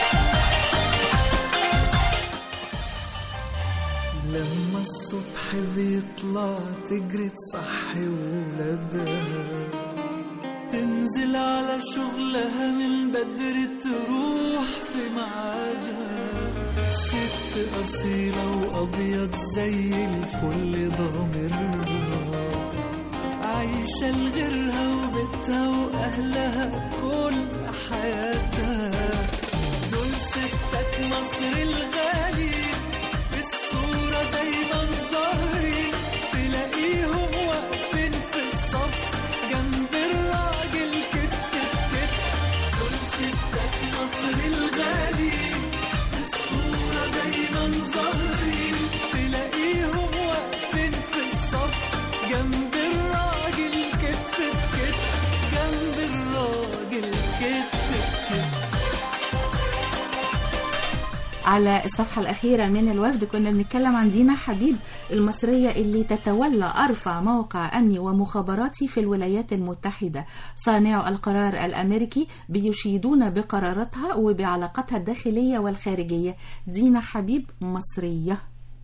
لما الصبح بيطلع تجري تصحي ولادها تنزل على شغلها من بدري تروح في ميعادها ست أصيلة وأبيض زي الفل ضامرها عايشة لغيرها وبيتها وأهلها كل حياتها دول ستات مصر الغالي في الصورة دايما ظاهرين تلاقيهم واقفين في الصف جنب الراجل كتف بكتف دول ستات مصر الغالي في الصورة دايما ظاهرين تلاقيهم واقفين في الصف جنب الراجل كتف بكتف جنب الراجل كتف بكتف على الصفحة الأخيرة من الوفد كنا بنتكلم عن دينا حبيب المصرية اللي تتولى أرفع موقع أمني ومخابراتي في الولايات المتحدة صانع القرار الأمريكي بيشيدون بقراراتها وبعلاقاتها الداخلية والخارجية دينا حبيب مصرية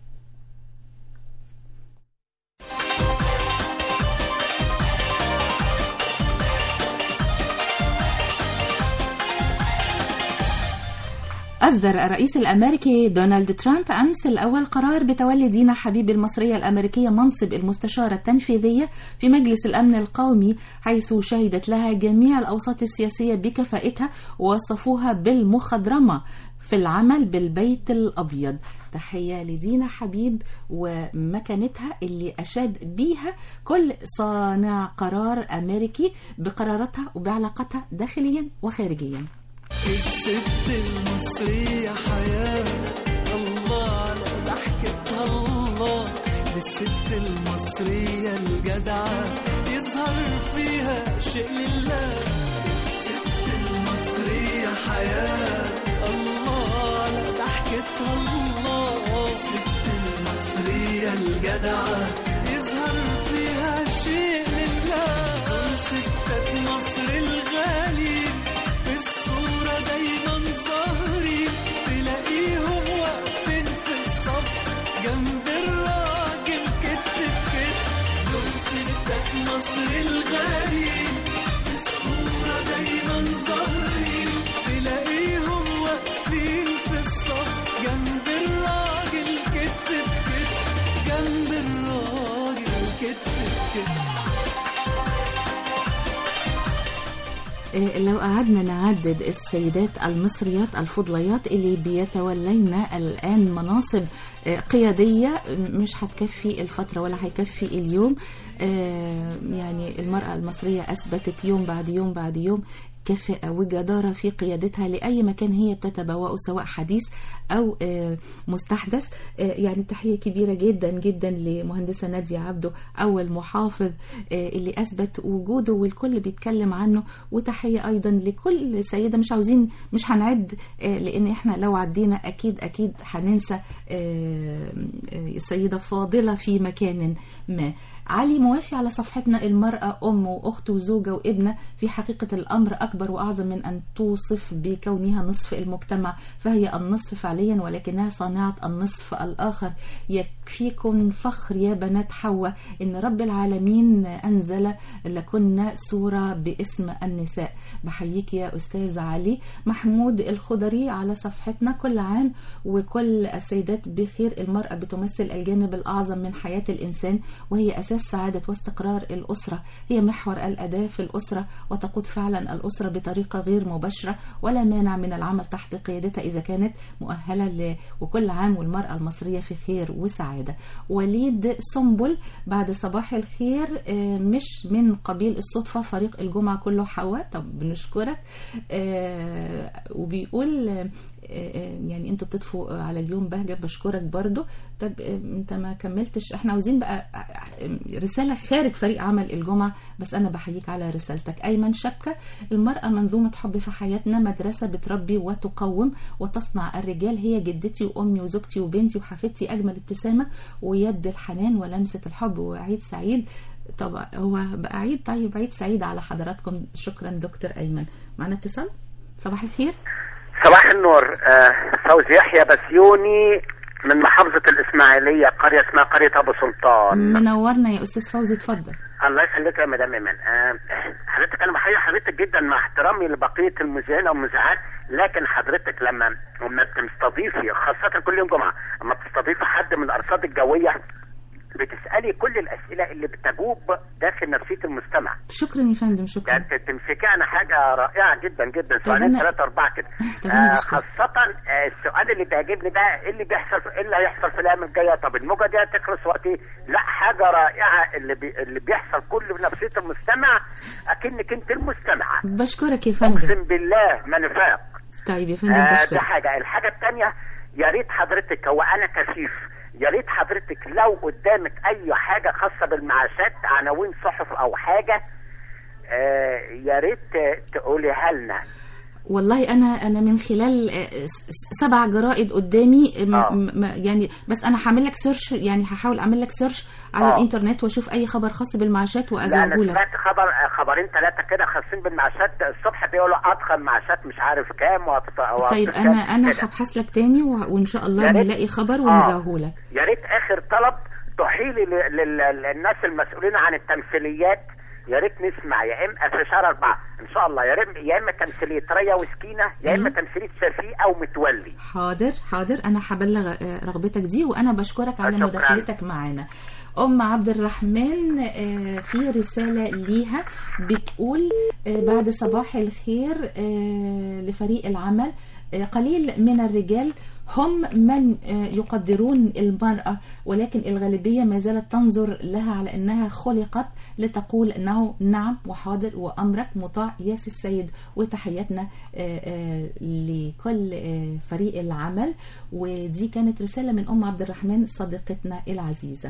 أصدر الرئيس الأمريكي دونالد ترامب أمس الأول قرار بتولي دينا حبيب المصرية الأمريكية منصب المستشارة التنفيذية في مجلس الأمن القومي حيث شهدت لها جميع الأوساط السياسية بكفاءتها ووصفوها بالمخضرمة في العمل بالبيت الأبيض تحية لدينا حبيب ومكانتها اللي أشاد بيها كل صانع قرار أمريكي بقراراتها وبعلاقتها داخليا وخارجيا الست المصرية حياة الله على ضحكتها الله دي الست المصرية الجدعة يظهر فيها شيء لله الست المصرية حياة الله على ضحكتها الله الست المصرية الجدعة يظهر فيها شيء لله كل ستات مصر الغالي في الصورة دايما ظاهرين تلاقيهم واقفين في الصف جنب الراجل كتف بكتف دول ستات مصر الغالي في الصورة دايما ظاهرين تلاقيهم واقفين في الصف جنب الراجل كتف بكتف جنب الراجل كتف بكتف آه، لو قعدنا نعدد السيدات المصريات الفضليات اللي بيتولين الآن مناصب آه، قيادية مش هتكفي الفترة ولا هيكفي اليوم آه، يعني المرأة المصرية أثبتت يوم بعد يوم بعد يوم كفاءة وجدارة في قيادتها لأي مكان هي بتتبوأه سواء حديث أو آه، مستحدث آه، يعني تحية كبيرة جدا جدا لمهندسة نادية عبده أول محافظ آه، اللي أثبت وجوده والكل بيتكلم عنه وتحية أيضا لكل سيدة مش عاوزين مش هنعد آه، لأن إحنا لو عدينا أكيد أكيد هننسى آه، آه، سيدة فاضلة في مكان ما علي موافي على صفحتنا المرأة أم وأخت وزوجة وابنة في حقيقة الأمر أكبر وأعظم من أن توصف بكونها نصف المجتمع فهي النصف فعليا ولكنها صانعة النصف الآخر يكفيكم فخر يا بنات حواء إن رب العالمين أنزل لكن سورة باسم النساء بحييك يا أستاذ علي محمود الخضري على صفحتنا كل عام وكل السيدات بخير المرأة بتمثل الجانب الأعظم من حياة الإنسان وهي أساس سعادة واستقرار الأسرة هي محور الأداة في الأسرة وتقود فعلا الأسرة الأسرة بطريقة غير مباشرة ولا مانع من العمل تحت قيادتها إذا كانت مؤهلة ل... وكل عام والمرأة المصرية في خير وسعادة وليد سنبل بعد صباح الخير آه، مش من قبيل الصدفة فريق الجمعة كله حواء طب بنشكرك آه، وبيقول آه، آه، يعني انتوا بتطفوا آه، على اليوم بهجة بشكرك برضو طب آه، انت ما كملتش احنا عاوزين بقى آه، رسالة خارج فريق عمل الجمعة بس انا بحييك على رسالتك ايمن شبكة المرأة منظومة حب في حياتنا مدرسة بتربي وتقوم وتصنع الرجال هي جدتي وامي وزوجتي وبنتي وحفيدتي اجمل ابتسامة ويد الحنان ولمسة الحب وعيد سعيد طبعا هو بقى عيد طيب عيد سعيد على حضراتكم شكرا دكتور ايمن معنا اتصال صباح الخير صباح النور آه، فوزي يحيى بسيوني من محافظة الإسماعيلية قرية اسمها قرية أبو سلطان منورنا يا استاذ فوزي اتفضل الله يخليك يا مدام إيمان آه، حضرتك أنا بحيي حضرتك جدا مع احترامي لبقية المذيعين أو المذيعات لكن حضرتك لما لما بتستضيفي خاصة كل يوم جمعة لما بتستضيفي حد من الأرصاد الجوية بتسألي كل الأسئلة اللي بتجوب داخل نفسية المستمع شكرا يا فندم شكرا يعني تمسكي انا حاجه رائعه جدا جدا طب سؤالين أنا- ثلاثه اربعه كده طب أنا آه بشكرك. خاصه آه السؤال اللي بيعجبني بقى ايه اللي بيحصل في ايه اللي هيحصل في الايام الجايه طب الموجه دي هتخلص وقت ايه لا حاجه رائعه اللي بي اللي بيحصل كله في نفسيه المستمع اكنك انت المستمعه بشكرك يا فندم اقسم بالله ما نفاق طيب يا فندم آه دي بشكرك حاجه الحاجه الثانيه يا ريت حضرتك هو انا كفيف يا ريت حضرتك لو قدامك اي حاجه خاصه بالمعاشات عناوين صحف او حاجه آه يا ريت ت- تقوليها لنا والله انا انا من خلال آه، س- س- سبع جرائد قدامي م- آه. م- يعني بس انا هعمل لك سيرش يعني هحاول اعمل لك سيرش على آه. الانترنت واشوف اي خبر خاص بالمعاشات لا وازوجه انا لك سمعت خبر آه، خبرين ثلاثه كده خاصين بالمعاشات الصبح بيقولوا اضخم معاشات مش عارف كام وأط- طيب وأط- انا انا كده. هبحث لك تاني و- وان شاء الله يا ريت. نلاقي خبر آه. ونزوه لك يا ريت اخر طلب تحيلي ل- لل- للناس المسؤولين عن التمثيليات يا ريت نسمع يا اما في شهر اربعه ان شاء الله يا ريت يا اما تمثيليه ريا وسكينه يا اما أيوة. تمثيليه شفيق او متولي حاضر حاضر انا هبلغ آه، رغبتك دي وانا بشكرك على شكراً. مداخلتك معانا ام عبد الرحمن آه، في رساله ليها بتقول آه، بعد صباح الخير آه، لفريق العمل آه، قليل من الرجال هم من آه، يقدرون المرأة ولكن الغالبية ما زالت تنظر لها على أنها خلقت لتقول أنه نعم وحاضر وأمرك مطاع ياس السيد وتحياتنا آه، آه، لكل آه، فريق العمل ودي كانت رسالة من أم عبد الرحمن صديقتنا العزيزة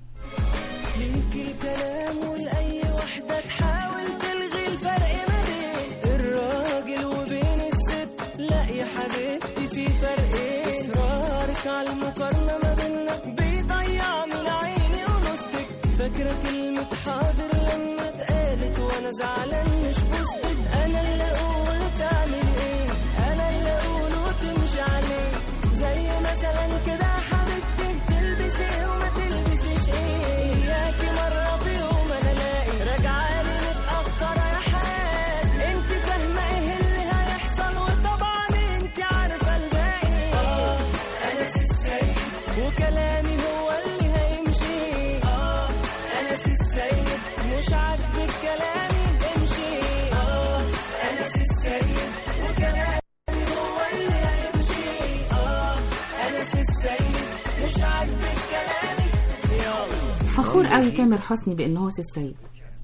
ليك الكلام ولأي وحدة تحاول تلغي الفرق ما بين الراجل وبين الست لا يا حبيبتي في فرقين إصرارك على المقارنة ما بينا بيضيع من عيني ونصتك فاكرة كلمة حاضر لما اتقالت وأنا زعلان مش بوستك أنا اللي أقول تعمل إيه أنا اللي أقول وتمشي عليه زي مثلا كده يا حبيبتي تلبسي إيه وما تلبسيش ايه اياكي مرة في يوم انا الاقي راجعالي متأخرة يا حياتي انت فاهمة ايه اللي هيحصل وطبعا انت عارفة الباقي اه انا سي السيد وكلامي هو اللي هيمشي اه انا سي السيد مش عاجبك كلامي امشي اه انا سي السيد وكلامي هو اللي هيمشي اه انا سي السيد مش عاجبك كلامي يلا فخور قوي تامر حسني بأنه هو سي السيد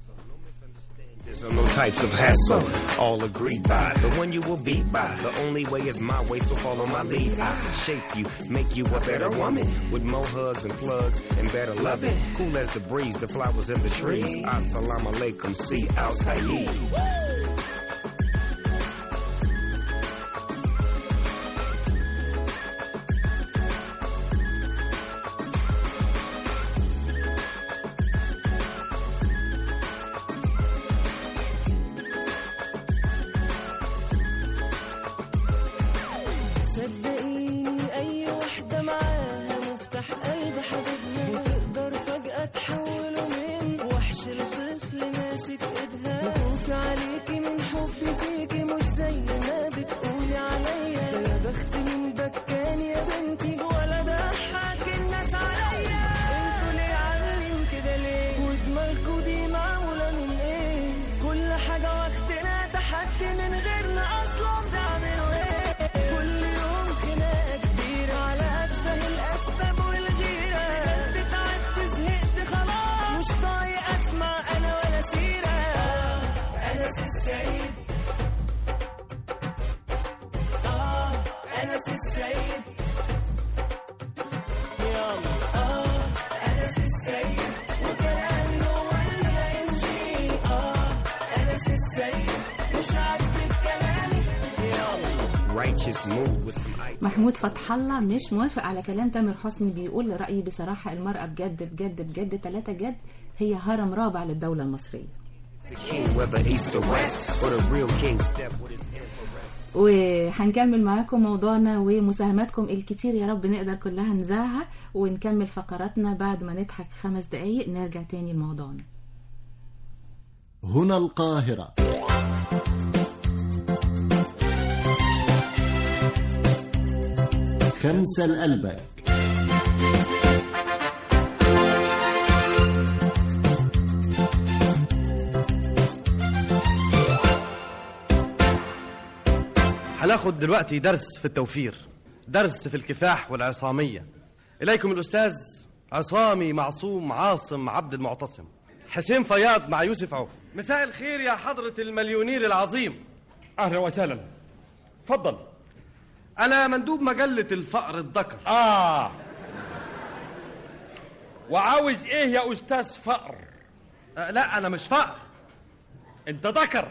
There's no types of hassle, all agreed by. The one you will beat by. The only way is my way, so follow my lead. I shape you, make you a better woman. With more hugs and plugs and better loving. Cool as the breeze, the flowers in the trees. Assalamu alaikum, see outside. صدقيني اي واحدة معاها مفتاح قلب حبيبها وتقدر فجأة تحوله من وحش لطفل ماسك ايدها خوفي عليك righteous mood with some ice. محمود فتح الله مش موافق على كلام تامر حسني بيقول رأيي بصراحة المرأة بجد بجد بجد ثلاثة جد هي هرم رابع للدولة المصرية The king, whether east or west, or the real king step with his وهنكمل معاكم موضوعنا ومساهماتكم الكتير يا رب نقدر كلها نذاعها ونكمل فقراتنا بعد ما نضحك خمس دقايق نرجع تاني لموضوعنا هنا القاهرة خمسة لقلبك هناخد دلوقتي درس في التوفير درس في الكفاح والعصامية إليكم الأستاذ عصامي معصوم عاصم عبد المعتصم حسين فياض مع يوسف عوف مساء الخير يا حضرة المليونير العظيم أهلا وسهلا اتفضل أنا مندوب مجلة الفقر الذكر آه وعاوز إيه يا أستاذ فقر أه لا أنا مش فقر أنت ذكر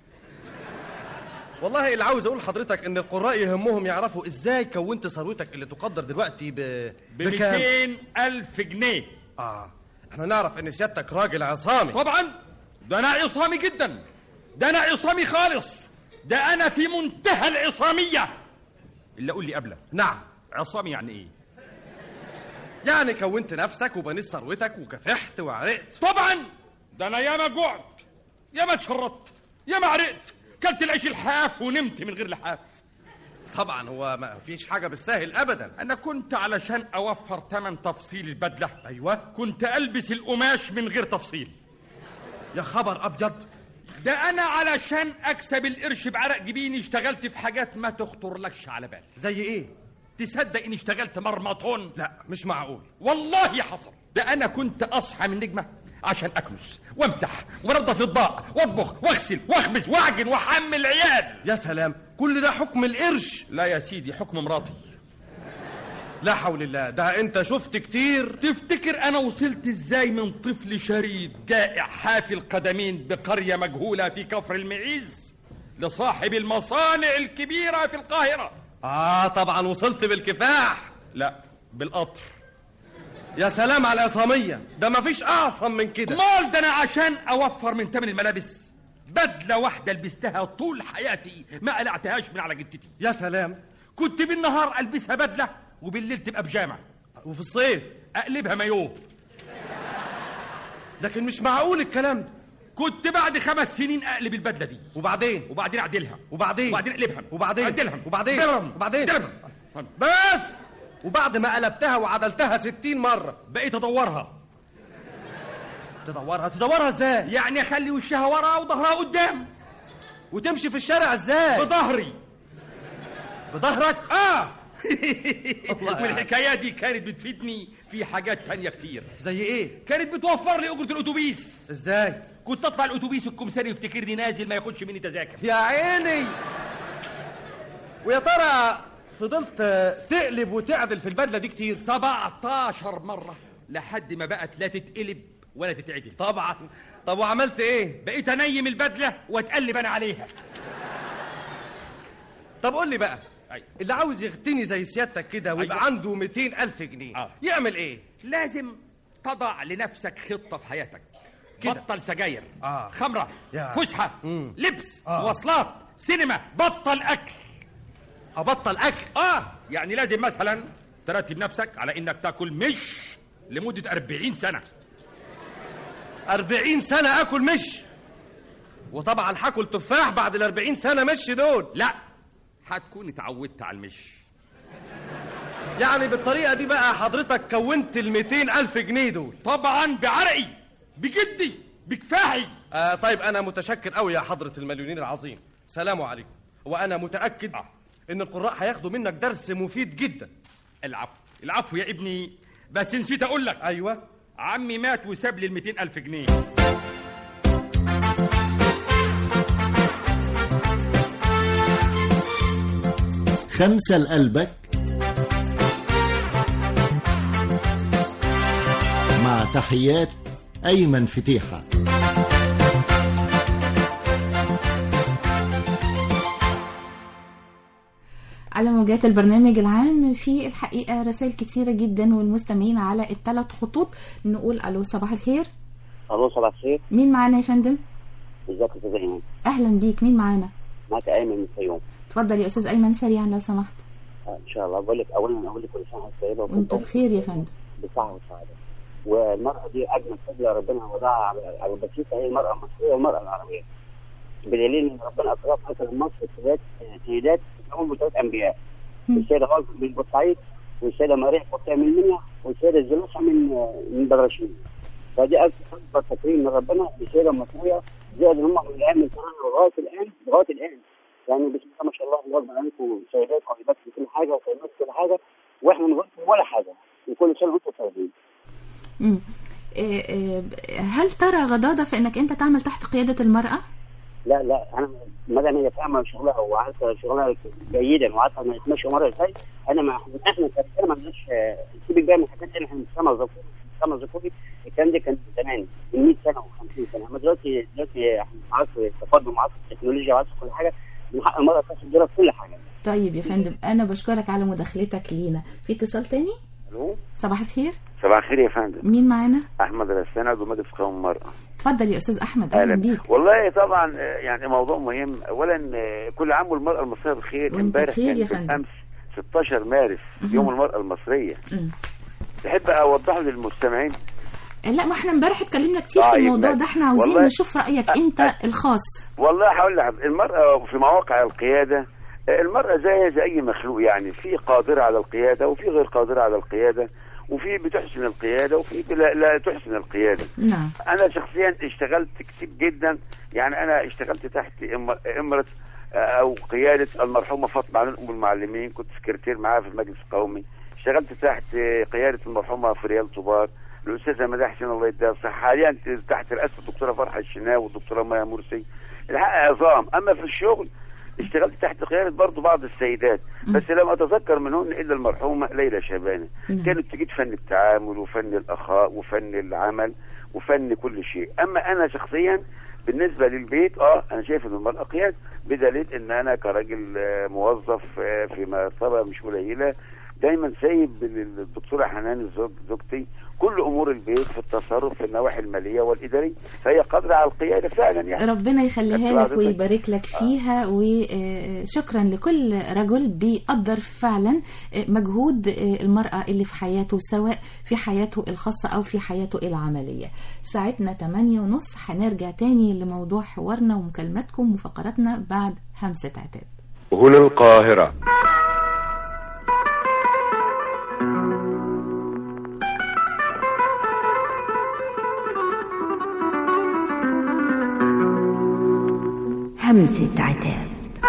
والله اللي عاوز اقول لحضرتك ان القراء يهمهم يعرفوا ازاي كونت ثروتك اللي تقدر دلوقتي ب ب 200 ألف جنيه اه احنا نعرف ان سيادتك راجل عصامي طبعا ده انا عصامي جدا ده انا عصامي خالص ده انا في منتهى العصاميه اللي قول لي قبله نعم عصامي يعني ايه يعني كونت نفسك وبنيت ثروتك وكافحت وعرقت طبعا ده انا ياما جعت ياما اتشردت ياما عرقت كلت العيش الحاف ونمت من غير لحاف طبعا هو ما فيش حاجه بالسهل ابدا انا كنت علشان اوفر ثمن تفصيل البدله ايوه كنت البس القماش من غير تفصيل يا خبر ابيض ده انا علشان اكسب القرش بعرق جبيني اشتغلت في حاجات ما تخطرلكش على بال زي ايه تصدق اني اشتغلت مرمطون لا مش معقول والله حصل ده انا كنت اصحى من نجمه عشان اكنس وامسح وانضف اطباق واطبخ واغسل واخبز واعجن واحمل عيال يا سلام كل ده حكم القرش لا يا سيدي حكم مراتي لا حول الله ده انت شفت كتير تفتكر انا وصلت ازاي من طفل شريد جائع حافي القدمين بقرية مجهولة في كفر المعيز لصاحب المصانع الكبيرة في القاهرة اه طبعا وصلت بالكفاح لا بالقطر يا سلام على العصامية ده مفيش اعصم من كده مال ده انا عشان اوفر من ثمن الملابس بدلة واحدة لبستها طول حياتي ما قلعتهاش من على جدتي يا سلام كنت بالنهار البسها بدلة وبالليل تبقى بيجامة وفي الصيف اقلبها مايوه لكن مش معقول الكلام ده كنت بعد خمس سنين اقلب البدله دي وبعدين وبعدين اعدلها وبعدين وبعدين اقلبها وبعدين اعدلها وبعدين اعدلها وبعدين اعدلها. بس وبعد ما قلبتها وعدلتها ستين مرة بقيت ادورها تدورها تدورها ازاي يعني اخلي وشها ورا وظهرها قدام وتمشي في الشارع ازاي بظهري بظهرك اه والحكايه دي كانت بتفيدني في حاجات تانية كتير زي ايه كانت بتوفر لي اجره الاتوبيس ازاي كنت اطلع الاتوبيس الكمساري يفتكرني نازل ما ياخدش مني تذاكر يا عيني ويا ترى فضلت تقلب وتعدل في البدله دي كتير 17 مره لحد ما بقت لا تتقلب ولا تتعدل طبعا طب وعملت ايه بقيت انيم البدله واتقلب انا عليها طب قول لي بقى أيوة. اللي عاوز يغتني زي سيادتك كده ويبقى أيوة. عنده 200 ألف جنيه آه. يعمل ايه لازم تضع لنفسك خطه في حياتك كده. بطل سجاير آه. خمره يا. فسحه مم. لبس آه. مواصلات سينما بطل اكل ابطل اكل اه يعني لازم مثلا ترتب نفسك على انك تاكل مش لمده 40 سنه 40 سنة اكل مش وطبعا هاكل تفاح بعد ال 40 سنة مش دول لا هتكون اتعودت على المش يعني بالطريقة دي بقى حضرتك كونت ال 200 ألف جنيه دول طبعا بعرقي بجدي بكفاحي آه طيب أنا متشكر قوي يا حضرة المليونين العظيم سلام عليكم وأنا متأكد آه. إن القراء هياخدوا منك درس مفيد جدا العفو العفو يا ابني بس نسيت اقول لك أيوه عمي مات وساب لي ال 200 الف جنيه خمسة لقلبك مع تحيات أيمن فتيحة على موجات البرنامج العام في الحقيقة رسائل كتيرة جدا والمستمعين على الثلاث خطوط نقول ألو صباح الخير الو صباح الخير مين معانا يا فندم ازيك يا استاذ ايمن أهلا بيك مين معانا معاك ايمن من الفيوم اتفضل يا أستاذ أيمن سريعا لو سمحت آه، ان شاء الله بقول لك اولا اقول لك كل سنه وانت طيبه وكل وانت عمر بخير يا فندم بالصحه والسعاده والمراه دي اجمل فضل ربنا وضعها على على البسيطه هي المراه المصريه والمراه العربيه بدليل ان ربنا اكرم مثلا مصر ثلاث سيدات تتكون ثلاث انبياء السيده غاز من بورسعيد والسيده مريح قبطيه من المنيا والسيده الزلوسه من من بدرشين فدي اكبر تكريم من ربنا للسيده مصريه زائد ان هم من الايام من سنه لغايه الان لغايه الان يعني بسم الله ما شاء الله الله يرضى عليكم سيدات قريبات في كل حاجه وسيدات في كل حاجه واحنا من غيركم ولا حاجه وكل سنه وانتم طيبين مم. إيه إيه هل ترى غضاضة في انك انت تعمل تحت قيادة المرأة؟ لا لا انا ما دام هي فاهمه شغلها وعارفه شغلها جيدا وعارفه ان يتمشوا مره ازاي انا ما احنا كرجاله ما عندناش سيبك بقى من الحاجات دي احنا مجتمع ذكوري مجتمع ذكوري الكلام ده كان زمان من 100 سنه و50 سنه اما دلوقتي دلوقتي احنا في عصر التقدم وعصر التكنولوجيا وعصر كل حاجه من حق المراه تاخد دورها في كل حاجه طيب يا فندم انا بشكرك على مداخلتك لينا في اتصال تاني الو صباح الخير صباح الخير يا فندم مين معانا؟ احمد رسان عضو مجلس قوم المراه اتفضل يا استاذ احمد اهلا بيك والله طبعا آه، يعني موضوع مهم اولا آه، كل عام والمراه المصريه بخير وانت امبارح بخير يا كان فندم. بالامس 16 مارس مهم. يوم المراه المصريه مم. تحب اوضحه للمستمعين لا ما احنا امبارح اتكلمنا كتير في طيب، الموضوع ماشي. ده احنا عاوزين والله- نشوف رايك انت الخاص والله هقول لك المرأة في مواقع القيادة المرأة زي زي أي مخلوق يعني في قادرة على القيادة وفي غير قادرة على القيادة وفي بتحسن القيادة وفي لا, لا تحسن القيادة نعم أنا شخصيا اشتغلت كتير جدا يعني أنا اشتغلت تحت إم- إمرة أو قيادة المرحومة فاطمة علي أم المعلمين كنت سكرتير معاها في المجلس القومي اشتغلت تحت قيادة المرحومة فريال طوبار الأستاذة مداح حسين الله يديها الصحة حاليا تحت رئاسة الدكتورة فرحة الشناوي والدكتورة مايا مرسي الحق عظام أما في الشغل اشتغلت تحت قيادة برضو بعض السيدات بس لم أتذكر منهن إلا المرحومة ليلى شبانة نعم. كانت تجيد فن التعامل وفن الأخاء وفن العمل وفن كل شيء أما أنا شخصيا بالنسبة للبيت اه انا شايف ان المرأة قيادة بدليل ان انا كراجل آه، موظف آه، في مرتبة مش قليلة دايما سايب للدكتورة حنان الزوج زوجتي كل امور البيت في التصرف في النواحي المالية والادارية فهي قادرة على القيادة فعلا يعني ربنا يخليها كانت لك بعضتك. ويبارك لك فيها وشكرا لكل رجل بيقدر فعلا آه، مجهود آه، المرأة اللي في حياته سواء في حياته الخاصة أو في حياته العملية ساعتنا 8 ونص هنرجع تاني لموضوع حوارنا ومكالماتكم وفقراتنا بعد همسة عتاب هنا القاهرة همسة عتاب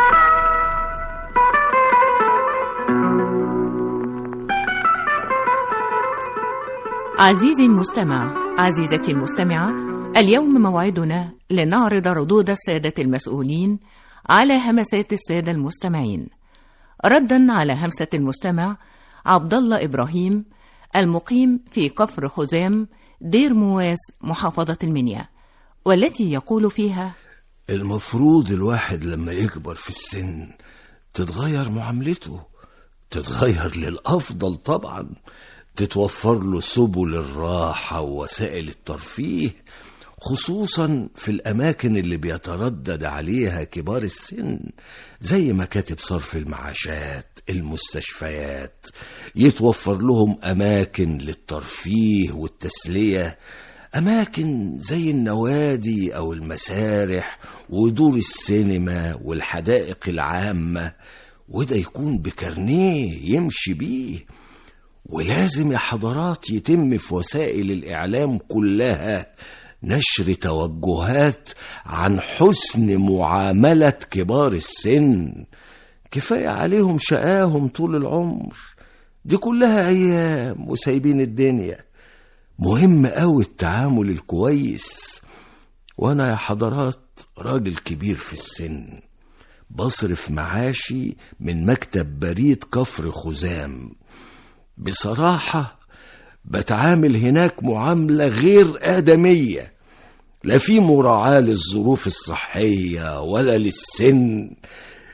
عزيزي المستمع عزيزتي المستمعة اليوم موعدنا لنعرض ردود السادة المسؤولين على همسات السادة المستمعين ردا على همسة المستمع عبد الله إبراهيم المقيم في كفر خزام دير مواس محافظة المنيا والتي يقول فيها المفروض الواحد لما يكبر في السن تتغير معاملته تتغير للأفضل طبعا تتوفر له سبل الراحة ووسائل الترفيه خصوصا في الأماكن اللي بيتردد عليها كبار السن زي مكاتب صرف المعاشات المستشفيات يتوفر لهم أماكن للترفيه والتسلية أماكن زي النوادي أو المسارح ودور السينما والحدائق العامة وده يكون بكارنيه يمشي بيه ولازم يا حضرات يتم في وسائل الإعلام كلها نشر توجهات عن حسن معاملة كبار السن كفاية عليهم شقاهم طول العمر دي كلها أيام وسايبين الدنيا مهم أوي التعامل الكويس وأنا يا حضرات راجل كبير في السن بصرف معاشي من مكتب بريد كفر خزام بصراحة بتعامل هناك معاملة غير آدمية لا في مراعاة للظروف الصحية ولا للسن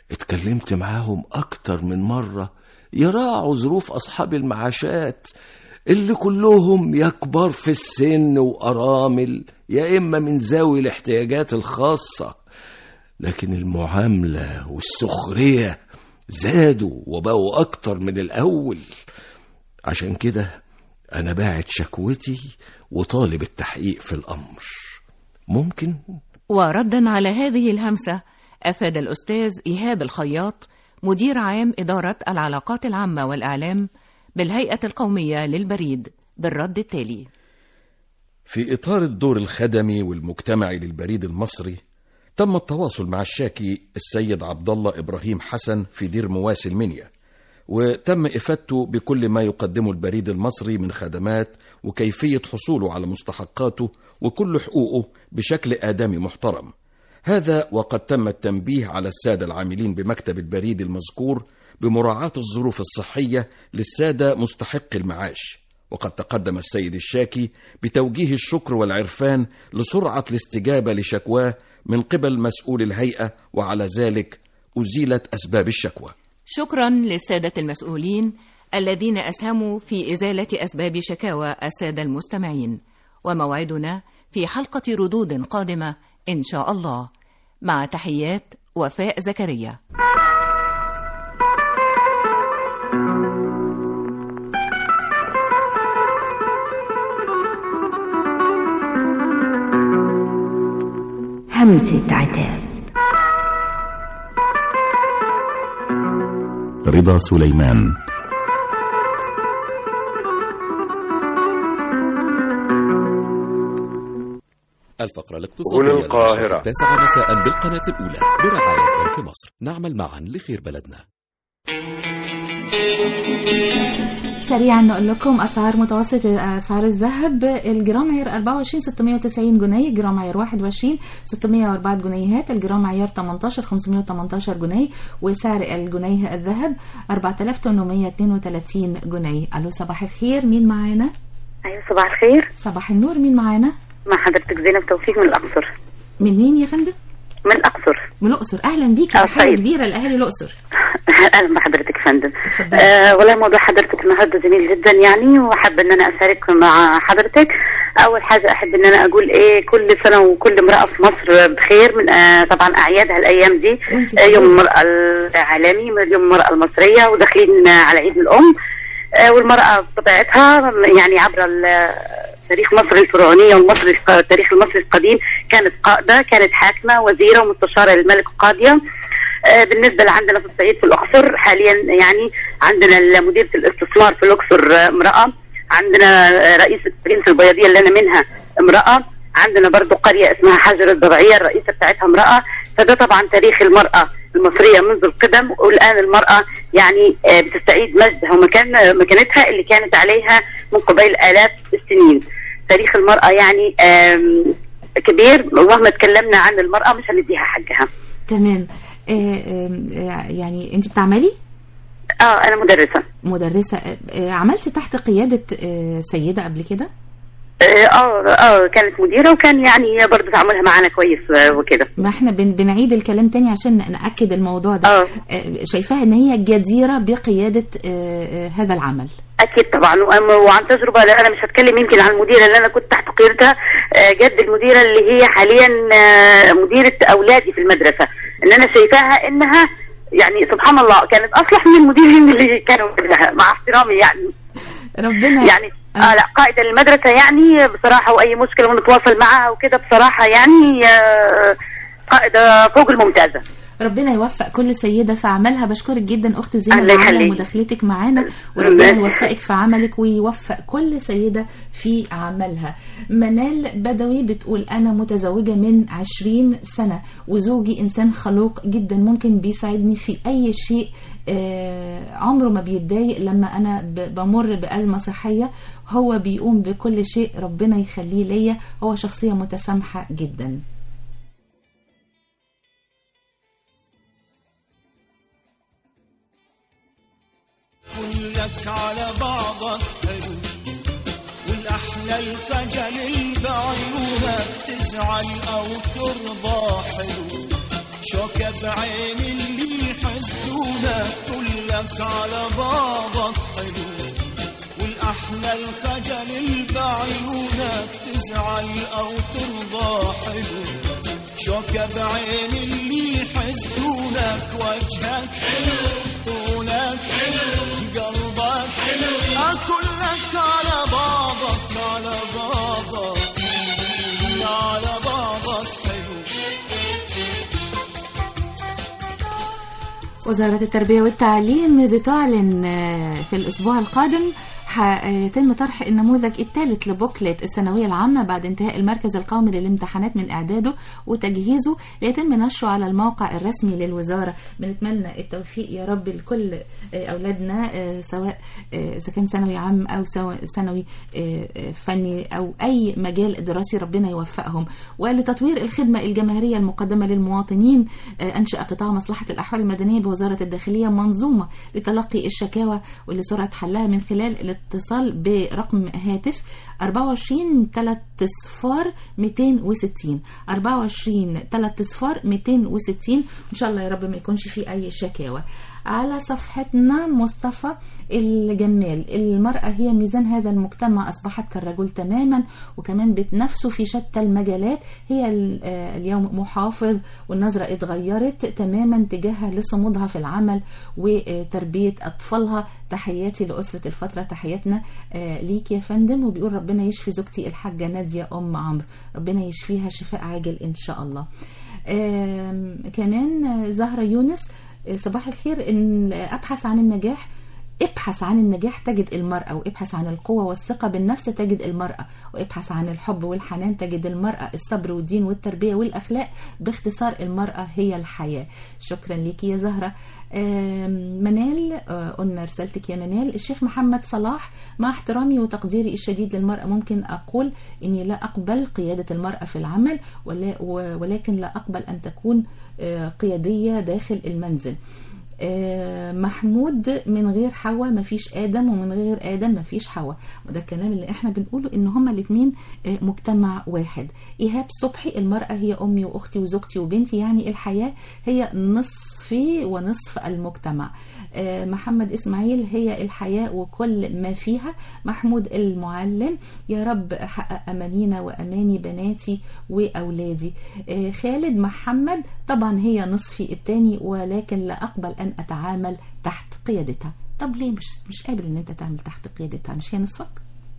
اتكلمت معاهم أكتر من مرة يراعوا ظروف أصحاب المعاشات اللي كلهم يا كبار في السن وأرامل يا إما من ذوي الاحتياجات الخاصة لكن المعاملة والسخرية زادوا وبقوا أكتر من الأول عشان كده أنا باعت شكوتي وطالب التحقيق في الأمر ممكن؟ وردا على هذه الهمسة أفاد الأستاذ إيهاب الخياط مدير عام إدارة العلاقات العامة والإعلام بالهيئة القومية للبريد بالرد التالي في إطار الدور الخدمي والمجتمعي للبريد المصري تم التواصل مع الشاكي السيد عبد الله إبراهيم حسن في دير مواسي المنيا وتم إفادته بكل ما يقدمه البريد المصري من خدمات وكيفية حصوله على مستحقاته وكل حقوقه بشكل آدمي محترم هذا وقد تم التنبيه على السادة العاملين بمكتب البريد المذكور بمراعاة الظروف الصحية للسادة مستحق المعاش وقد تقدم السيد الشاكي بتوجيه الشكر والعرفان لسرعة الاستجابة لشكواه من قبل مسؤول الهيئة وعلى ذلك أزيلت أسباب الشكوى شكرا للسادة المسؤولين الذين أسهموا في إزالة أسباب شكاوى السادة المستمعين وموعدنا في حلقة ردود قادمة إن شاء الله مع تحيات وفاء زكريا همسة عتاب رضا سليمان الفقرة الاقتصادية هنا القاهرة. للنشرة التاسعة مساء بالقناة الأولى برعاية بنك مصر نعمل معا لخير بلدنا سريعا نقول لكم اسعار متوسط اسعار الذهب الجرام عيار 24 690 جنيه جرام عيار 21 604 جنيهات الجرام عيار 18 518 جنيه وسعر الجنيه الذهب 4832 جنيه الو صباح الخير مين معانا ايوه صباح الخير صباح النور مين معانا مع حضرتك زينب توفيق من الاقصر منين يا فندم من الاقصر من الاقصر اهلا بيكي آه، تحيه طيب. كبيره لاهالي الاقصر اهلا بحضرتك يا فندم آه والله موضوع حضرتك النهارده جميل جدا يعني وحابه ان انا اشارك مع حضرتك اول حاجه احب ان انا اقول ايه كل سنه وكل امراه في مصر بخير من آه طبعا اعيادها الايام دي آه يوم المراه العالمي يوم المراه المصريه وداخلين آه، على عيد الام آه والمراه بطبيعتها يعني عبر ال- تاريخ مصر الفرعونيه والمصري التاريخ المصري القديم كانت قائده كانت حاكمه وزيره ومستشاره للملك قاضيه آه، بالنسبه لعندنا في الصعيد في الاقصر حاليا يعني عندنا مديره الاستثمار في الاقصر آه، امراه عندنا آه، رئيسه برنس البياضيه اللي انا منها امراه عندنا برضو قريه اسمها حجر الضبعيه الرئيسه بتاعتها امراه فده طبعا تاريخ المراه المصريه منذ القدم والان المراه يعني آه، بتستعيد مجدها ومكان مكانتها اللي كانت عليها من قبيل الاف السنين تاريخ المراه يعني آم، كبير ومهما تكلمنا عن المراه مش هنديها حقها تمام آه، آه، آه، يعني انت بتعملي اه انا مدرسه مدرسه آه، آه، عملتي تحت قياده آه، سيده قبل كده اه اه آه، كانت مديره وكان يعني برضه تعاملها معانا كويس آه، وكده ما احنا بن بنعيد الكلام تاني عشان نأكد الموضوع ده آه. شايفاها ان هي جديرة بقيادة آه، آه، هذا العمل اكيد طبعا وأم- وعن تجربه لا انا مش هتكلم يمكن عن المديره اللي انا كنت تحت قيادتها آه، جد المديره اللي هي حاليا آه، مديره اولادي في المدرسه ان انا شايفاها انها يعني سبحان الله كانت اصلح من المديرين اللي كانوا قبلها مع احترامي يعني ربنا يعني آه لا قائدة المدرسة يعني بصراحة وأي مشكلة ونتواصل معها وكده بصراحة يعني آه قائدة فوق الممتازة ربنا يوفق كل سيدة في عملها بشكرك جدا أخت زينب الله على يخليك. مداخلتك معانا وربنا الله. يوفقك في عملك ويوفق كل سيدة في عملها منال بدوي بتقول أنا متزوجة من عشرين سنة وزوجي إنسان خلوق جدا ممكن بيساعدني في أي شيء آه، عمره ما بيتضايق لما أنا ب- بمر بأزمة صحية هو بيقوم بكل شيء ربنا يخليه ليا هو شخصية متسامحة جدا كلك على بعضك حلو والأحلى الخجل بعيونك تزعل أو ترضى حلو شوكة بعين اللي يحسدونك كلك على بعضك حلو والأحلى الخجل اللي بعيونك تزعل أو ترضى حلو شوكة بعين اللي يحسدونك وجهك حلو طولك حلو قلبك حلو كلك على بعضك على بعضك على بعضك حلو وزارة التربية والتعليم بتعلن آه، في الأسبوع القادم هيتم طرح النموذج الثالث لبوكلة الثانوية العامة بعد انتهاء المركز القومي للامتحانات من إعداده وتجهيزه ليتم نشره على الموقع الرسمي للوزارة بنتمنى التوفيق يا رب لكل آه، أولادنا آه، سواء آه، إذا كان ثانوي عام أو سواء ثانوي آه، آه، فني أو أي مجال دراسي ربنا يوفقهم ولتطوير الخدمة الجماهيرية المقدمة للمواطنين آه، أنشأ قطاع مصلحة الأحوال المدنية بوزارة الداخلية منظومة لتلقي الشكاوى ولسرعة حلها من خلال الاتصال برقم هاتف 24 3 صفار 260 24 3 صفار 260 إن شاء الله يا رب ما يكونش في أي شكاوى على صفحتنا مصطفى الجمال المرأة هي ميزان هذا المجتمع أصبحت كالرجل تماما وكمان بتنافسه في شتى المجالات هي ال- آه، اليوم محافظ والنظرة اتغيرت تماما تجاهها لصمودها في العمل وتربية أطفالها تحياتي لأسرة الفترة تحياتنا آه، ليك يا فندم وبيقول ربنا يشفي زوجتي الحاجة نادية أم عمرو ربنا يشفيها شفاء عاجل إن شاء الله آم، كمان آه، زهرة يونس آه، صباح الخير إن أبحث عن النجاح ابحث عن النجاح تجد المرأة وابحث عن القوة والثقة بالنفس تجد المرأة وابحث عن الحب والحنان تجد المرأة الصبر والدين والتربية والأخلاق باختصار المرأة هي الحياة شكرا ليكي يا زهرة آم، منال آه، قلنا رسالتك يا منال الشيخ محمد صلاح مع احترامي وتقديري الشديد للمرأة ممكن أقول إني لا أقبل قيادة المرأة في العمل ولا و- ولكن لا أقبل أن تكون آه، قيادية داخل المنزل آه، محمود من غير حواء مفيش آدم ومن غير آدم مفيش حواء وده الكلام اللي احنا بنقوله ان هما الاتنين آه، مجتمع واحد إيهاب صبحي المرأة هي أمي وأختي وزوجتي وبنتي يعني الحياة هي نصفي ونصف المجتمع آه، محمد إسماعيل هي الحياة وكل ما فيها محمود المعلم يا رب حقق أمانينا وأماني بناتي وأولادي آه، خالد محمد طبعا هي نصفي التاني ولكن لا أقبل أن أتعامل تحت قيادتها طب ليه مش مش قابل ان انت تعمل تحت قيادتها مش هي نصفك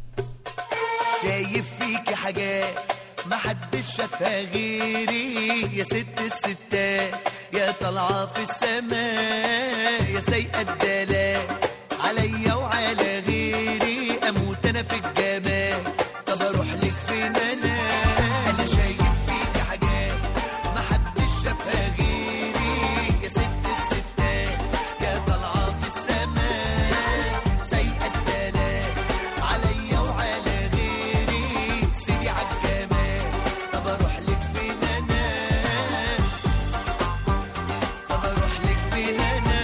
شايف فيكي حاجات ما حدش شافها غيري يا ست الستات يا طالعة في السماء يا سايقة الدلال عليا وعلى غيري اموت انا في الجمال طب اروح لك فين انا انا شايف فيكي حاجات ما حدش شافها غيري يا ست الستات يا طالعة في السماء سايقة الدلال عليا وعلى غيري سيدي عالجمال طب اروح لك فين انا طب اروح لك فين انا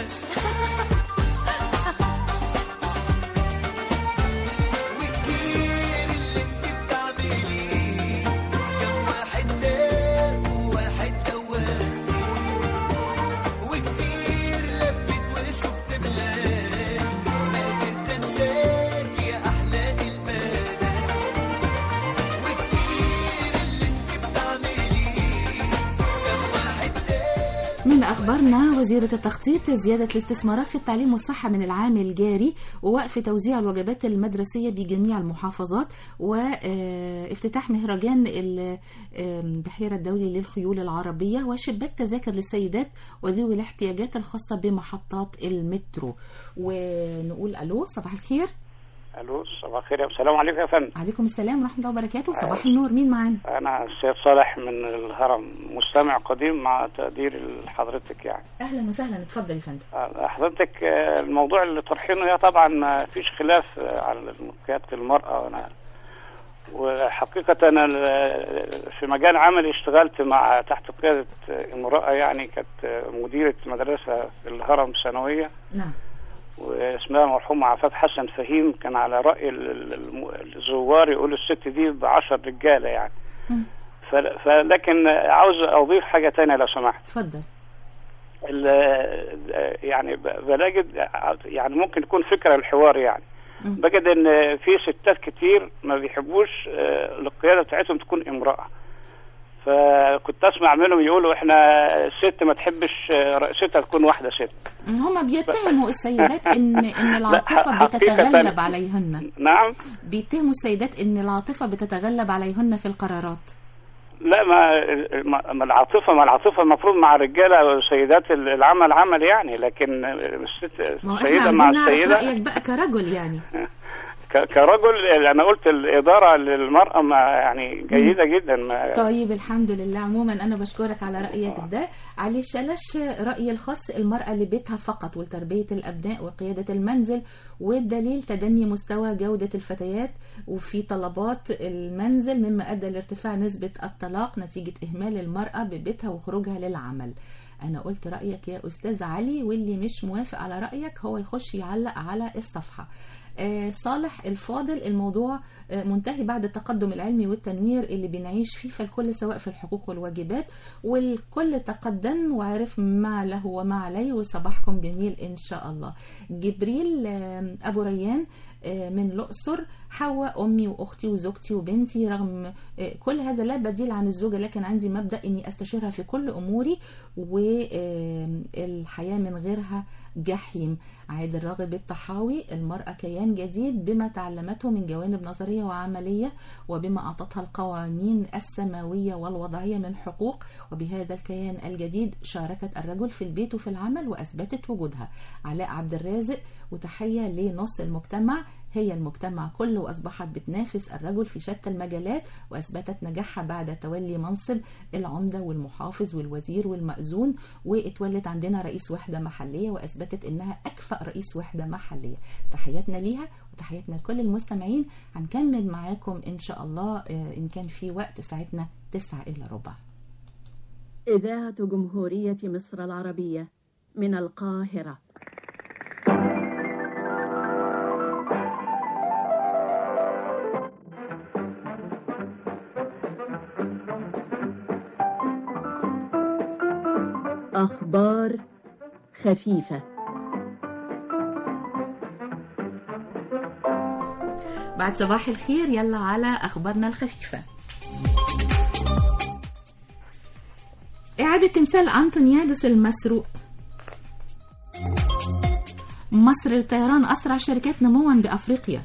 وكتير اللي انت بتعمليه كم واحد داب وواحد دواب وكتير لفت وشفت بلاد ما قدرت انساك يا احلى المدى وكتير اللي انت بتعمليه كم واحد من أخبارنا وزيرة التخطيط زيادة الاستثمارات في التعليم والصحة من العام الجاري ووقف توزيع الوجبات المدرسية بجميع المحافظات وافتتاح مهرجان ال- آم، البحيرة الدولي للخيول العربية وشباك تذاكر للسيدات وذوي الاحتياجات الخاصة بمحطات المترو ونقول ألو صباح الخير الو صباح الخير السلام عليكم يا فندم عليكم السلام ورحمة الله وبركاته صباح النور مين معانا انا السيد صالح من الهرم مستمع قديم مع تقدير لحضرتك يعني أهلا وسهلا اتفضل يا فندم آه، حضرتك آه، الموضوع اللي طرحينه ده طبعا ما فيش خلاف آه، على قيادة المرأة أنا وحقيقة أنا ال- في مجال عملي اشتغلت مع تحت قيادة آه، امرأة يعني كانت آه، مديرة مدرسة في الهرم ثانوية نعم واسمها المرحومة عفاف حسن فهيم كان على رأي ال- ال- الم- الزوار يقولوا الست دي بعشر رجالة يعني فل- فلكن عاوز أضيف حاجة تانية لو سمحت اتفضل ال- يعني ب- بلاقي يعني ممكن يكون فكره الحوار يعني بجد ان في ستات كتير ما بيحبوش آه، القياده بتاعتهم تكون امراه فكنت اسمع منهم يقولوا احنا الست ما تحبش آه، رئيستها تكون واحده ست هم بيتهموا السيدات ان ان العاطفه ح- حقيقة بتتغلب عليهن نعم بيتهموا السيدات ان العاطفه بتتغلب عليهن في القرارات لا ما ما- ما العاطفه ما العاطفه المفروض مع الرجاله والسيدات العمل عمل يعني لكن الست ما هو احنا السيده عايزين مع نعرف السيده رايك بقى كرجل يعني ك- كرجل انا قلت الاداره للمراه ما يعني جيده جدا ما طيب الحمد لله عموما انا بشكرك على رايك ده علي الشلش رايي الخاص المراه لبيتها فقط ولتربيه الابناء وقياده المنزل والدليل تدني مستوى جوده الفتيات وفي طلبات المنزل مما ادى لارتفاع نسبه الطلاق نتيجه اهمال المراه ببيتها وخروجها للعمل انا قلت رايك يا استاذ علي واللي مش موافق على رايك هو يخش يعلق على الصفحه آه، صالح الفاضل الموضوع آه، منتهي بعد التقدم العلمي والتنوير اللي بنعيش فيه فالكل سواء في الحقوق والواجبات والكل تقدم وعرف ما له وما عليه وصباحكم جميل إن شاء الله جبريل آه، أبو ريان آه، من الأقصر حواء أمي وأختي وزوجتي وبنتي رغم آه، كل هذا لا بديل عن الزوجة لكن عندي مبدأ إني أستشيرها في كل أموري والحياة من غيرها جحيم عادل راغب الطحاوي المرأة كيان جديد بما تعلمته من جوانب نظرية وعملية وبما أعطتها القوانين السماوية والوضعية من حقوق وبهذا الكيان الجديد شاركت الرجل في البيت وفي العمل وأثبتت وجودها علاء عبد الرازق وتحية لنص المجتمع هي المجتمع كله وأصبحت بتنافس الرجل في شتى المجالات وأثبتت نجاحها بعد تولي منصب العمدة والمحافظ والوزير والمأذون واتولت عندنا رئيس وحدة محلية وأثبتت إنها أكفأ رئيس وحدة محلية تحياتنا ليها وتحياتنا لكل المستمعين هنكمل معاكم إن شاء الله آه، إن كان في وقت ساعتنا تسعة إلا ربع إذاعة جمهورية مصر العربية من القاهرة أخبار خفيفة بعد صباح الخير يلا على أخبارنا الخفيفة إعادة تمثال أنطونيادس المسروق مصر للطيران أسرع شركات نموا بأفريقيا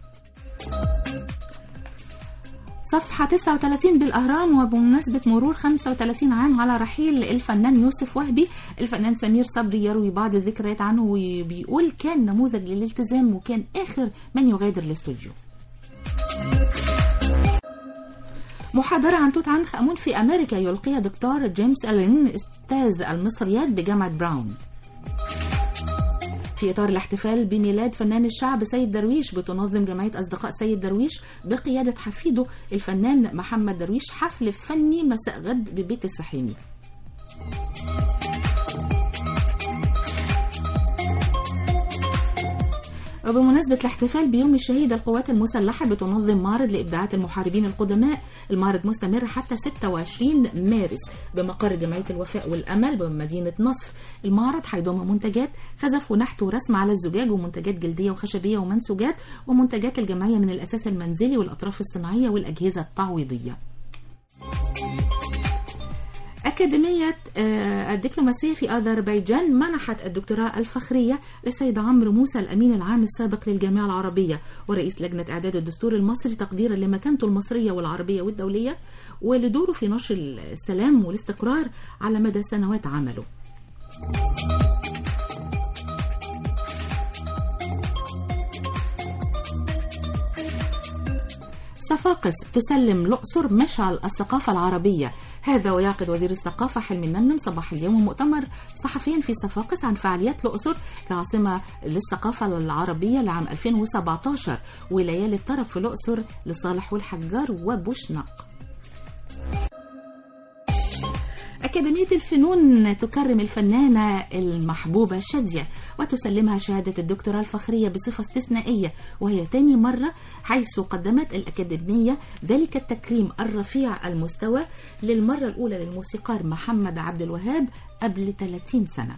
صفحة 39 بالأهرام وبمناسبة مرور 35 عام على رحيل الفنان يوسف وهبي الفنان سمير صبري يروي بعض الذكريات عنه وبيقول كان نموذج للالتزام وكان آخر من يغادر الاستوديو محاضرة عن توت عنخ آمون في أمريكا يلقيها دكتور جيمس ألين أستاذ المصريات بجامعة براون في إطار الاحتفال بميلاد فنان الشعب سيد درويش بتنظم جمعية أصدقاء سيد درويش بقيادة حفيده الفنان محمد درويش حفل فني مساء غد ببيت السحيمي وبمناسبة الاحتفال بيوم الشهيد القوات المسلحة بتنظم معرض لإبداعات المحاربين القدماء المعرض مستمر حتى 26 مارس بمقر جمعية الوفاء والأمل بمدينة نصر المعرض هيضم منتجات خزف ونحت ورسم على الزجاج ومنتجات جلدية وخشبية ومنسوجات ومنتجات الجمعية من الأساس المنزلي والأطراف الصناعية والأجهزة التعويضية أكاديمية آه، الدبلوماسية في أذربيجان منحت الدكتوراه الفخرية للسيد عمرو موسى الأمين العام السابق للجامعة العربية ورئيس لجنة إعداد الدستور المصري تقديرا لمكانته المصرية والعربية والدولية ولدوره في نشر السلام والاستقرار على مدى سنوات عمله صفاقس تسلم الأقصر مشعل الثقافة العربية هذا ويعقد وزير الثقافة حلمي النمنم صباح اليوم مؤتمر صحفيا في صفاقس عن فعاليات الأقصر كعاصمة للثقافة العربية لعام 2017 وليالي الطرب في الأقصر لصالح والحجار وبوشناق أكاديمية الفنون تكرم الفنانة المحبوبة شادية وتسلمها شهادة الدكتوراه الفخرية بصفة استثنائية وهي تاني مرة حيث قدمت الأكاديمية ذلك التكريم الرفيع المستوى للمرة الأولى للموسيقار محمد عبد الوهاب قبل 30 سنة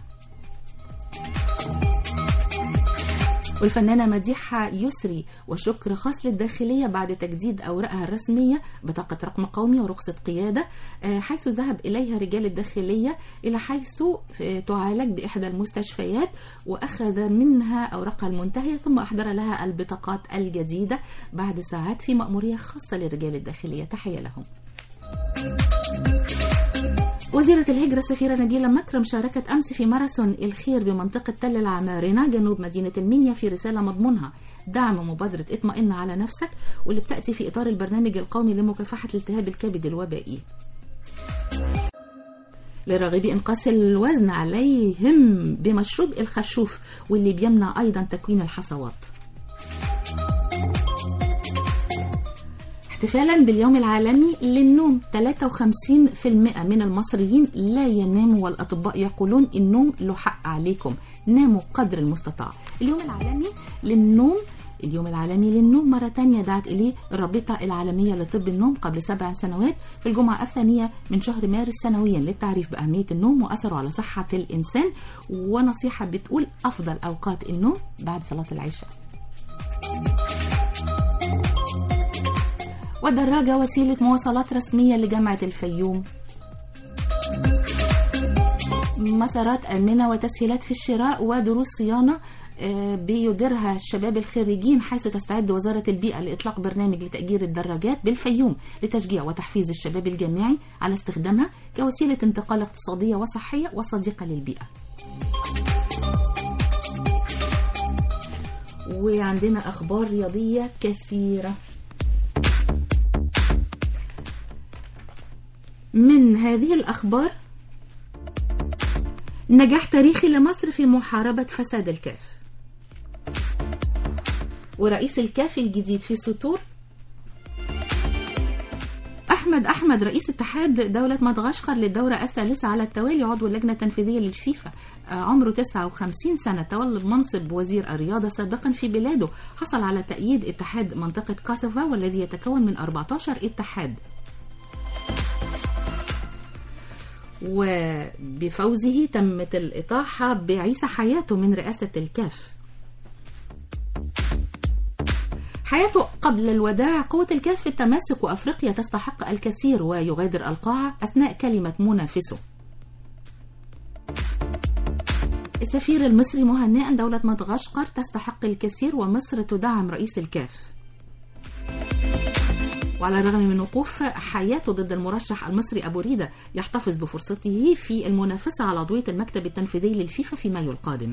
والفنانة مديحة يسري وشكر خاص للداخلية بعد تجديد أوراقها الرسمية بطاقة رقم قومي ورخصة قيادة آه، حيث ذهب إليها رجال الداخلية إلى حيث آه، تعالج بإحدى المستشفيات وأخذ منها أوراقها المنتهية ثم أحضر لها البطاقات الجديدة بعد ساعات في مأمورية خاصة لرجال الداخلية تحية لهم وزيرة الهجرة السفيرة نبيلة مكرم شاركت أمس في ماراثون الخير بمنطقة تل العمارنة جنوب مدينة المنيا في رسالة مضمونها دعم مبادرة اطمئن على نفسك واللي بتأتي في إطار البرنامج القومي لمكافحة التهاب الكبد الوبائي لراغبي إنقاص الوزن عليهم بمشروب الخرشوف واللي بيمنع أيضا تكوين الحصوات احتفالا باليوم العالمي للنوم 53% من المصريين لا يناموا والأطباء يقولون النوم له حق عليكم ناموا قدر المستطاع اليوم العالمي للنوم اليوم العالمي للنوم مرة تانية دعت إليه الرابطة العالمية لطب النوم قبل سبع سنوات في الجمعة الثانية من شهر مارس سنويا للتعريف بأهمية النوم وأثره على صحة الإنسان ونصيحة بتقول أفضل أوقات النوم بعد صلاة العشاء والدراجة وسيلة مواصلات رسمية لجامعة الفيوم مسارات آمنة وتسهيلات في الشراء ودروس صيانة آه، بيديرها الشباب الخريجين حيث تستعد وزارة البيئة لإطلاق برنامج لتأجير الدراجات بالفيوم لتشجيع وتحفيز الشباب الجامعي على استخدامها كوسيلة انتقال اقتصادية وصحية وصديقة للبيئة وعندنا أخبار رياضية كثيرة من هذه الأخبار نجاح تاريخي لمصر في محاربة فساد الكاف ورئيس الكاف الجديد في سطور أحمد أحمد رئيس اتحاد دولة مدغشقر للدورة الثالثة على التوالي عضو اللجنة التنفيذية للفيفا آه، عمره 59 سنة تولى منصب وزير الرياضة سابقا في بلاده حصل على تأييد اتحاد منطقة كاسوفا والذي يتكون من 14 اتحاد وبفوزه تمت الإطاحة بعيسى حياته من رئاسة الكاف حياته قبل الوداع قوة الكاف في التماسك وأفريقيا تستحق الكثير ويغادر القاعة أثناء كلمة منافسه السفير المصري مهنئا دولة مدغشقر تستحق الكثير ومصر تدعم رئيس الكاف وعلى الرغم من وقوف حياته ضد المرشح المصري أبو ريدة يحتفظ بفرصته في المنافسة على عضوية المكتب التنفيذي للفيفا في مايو القادم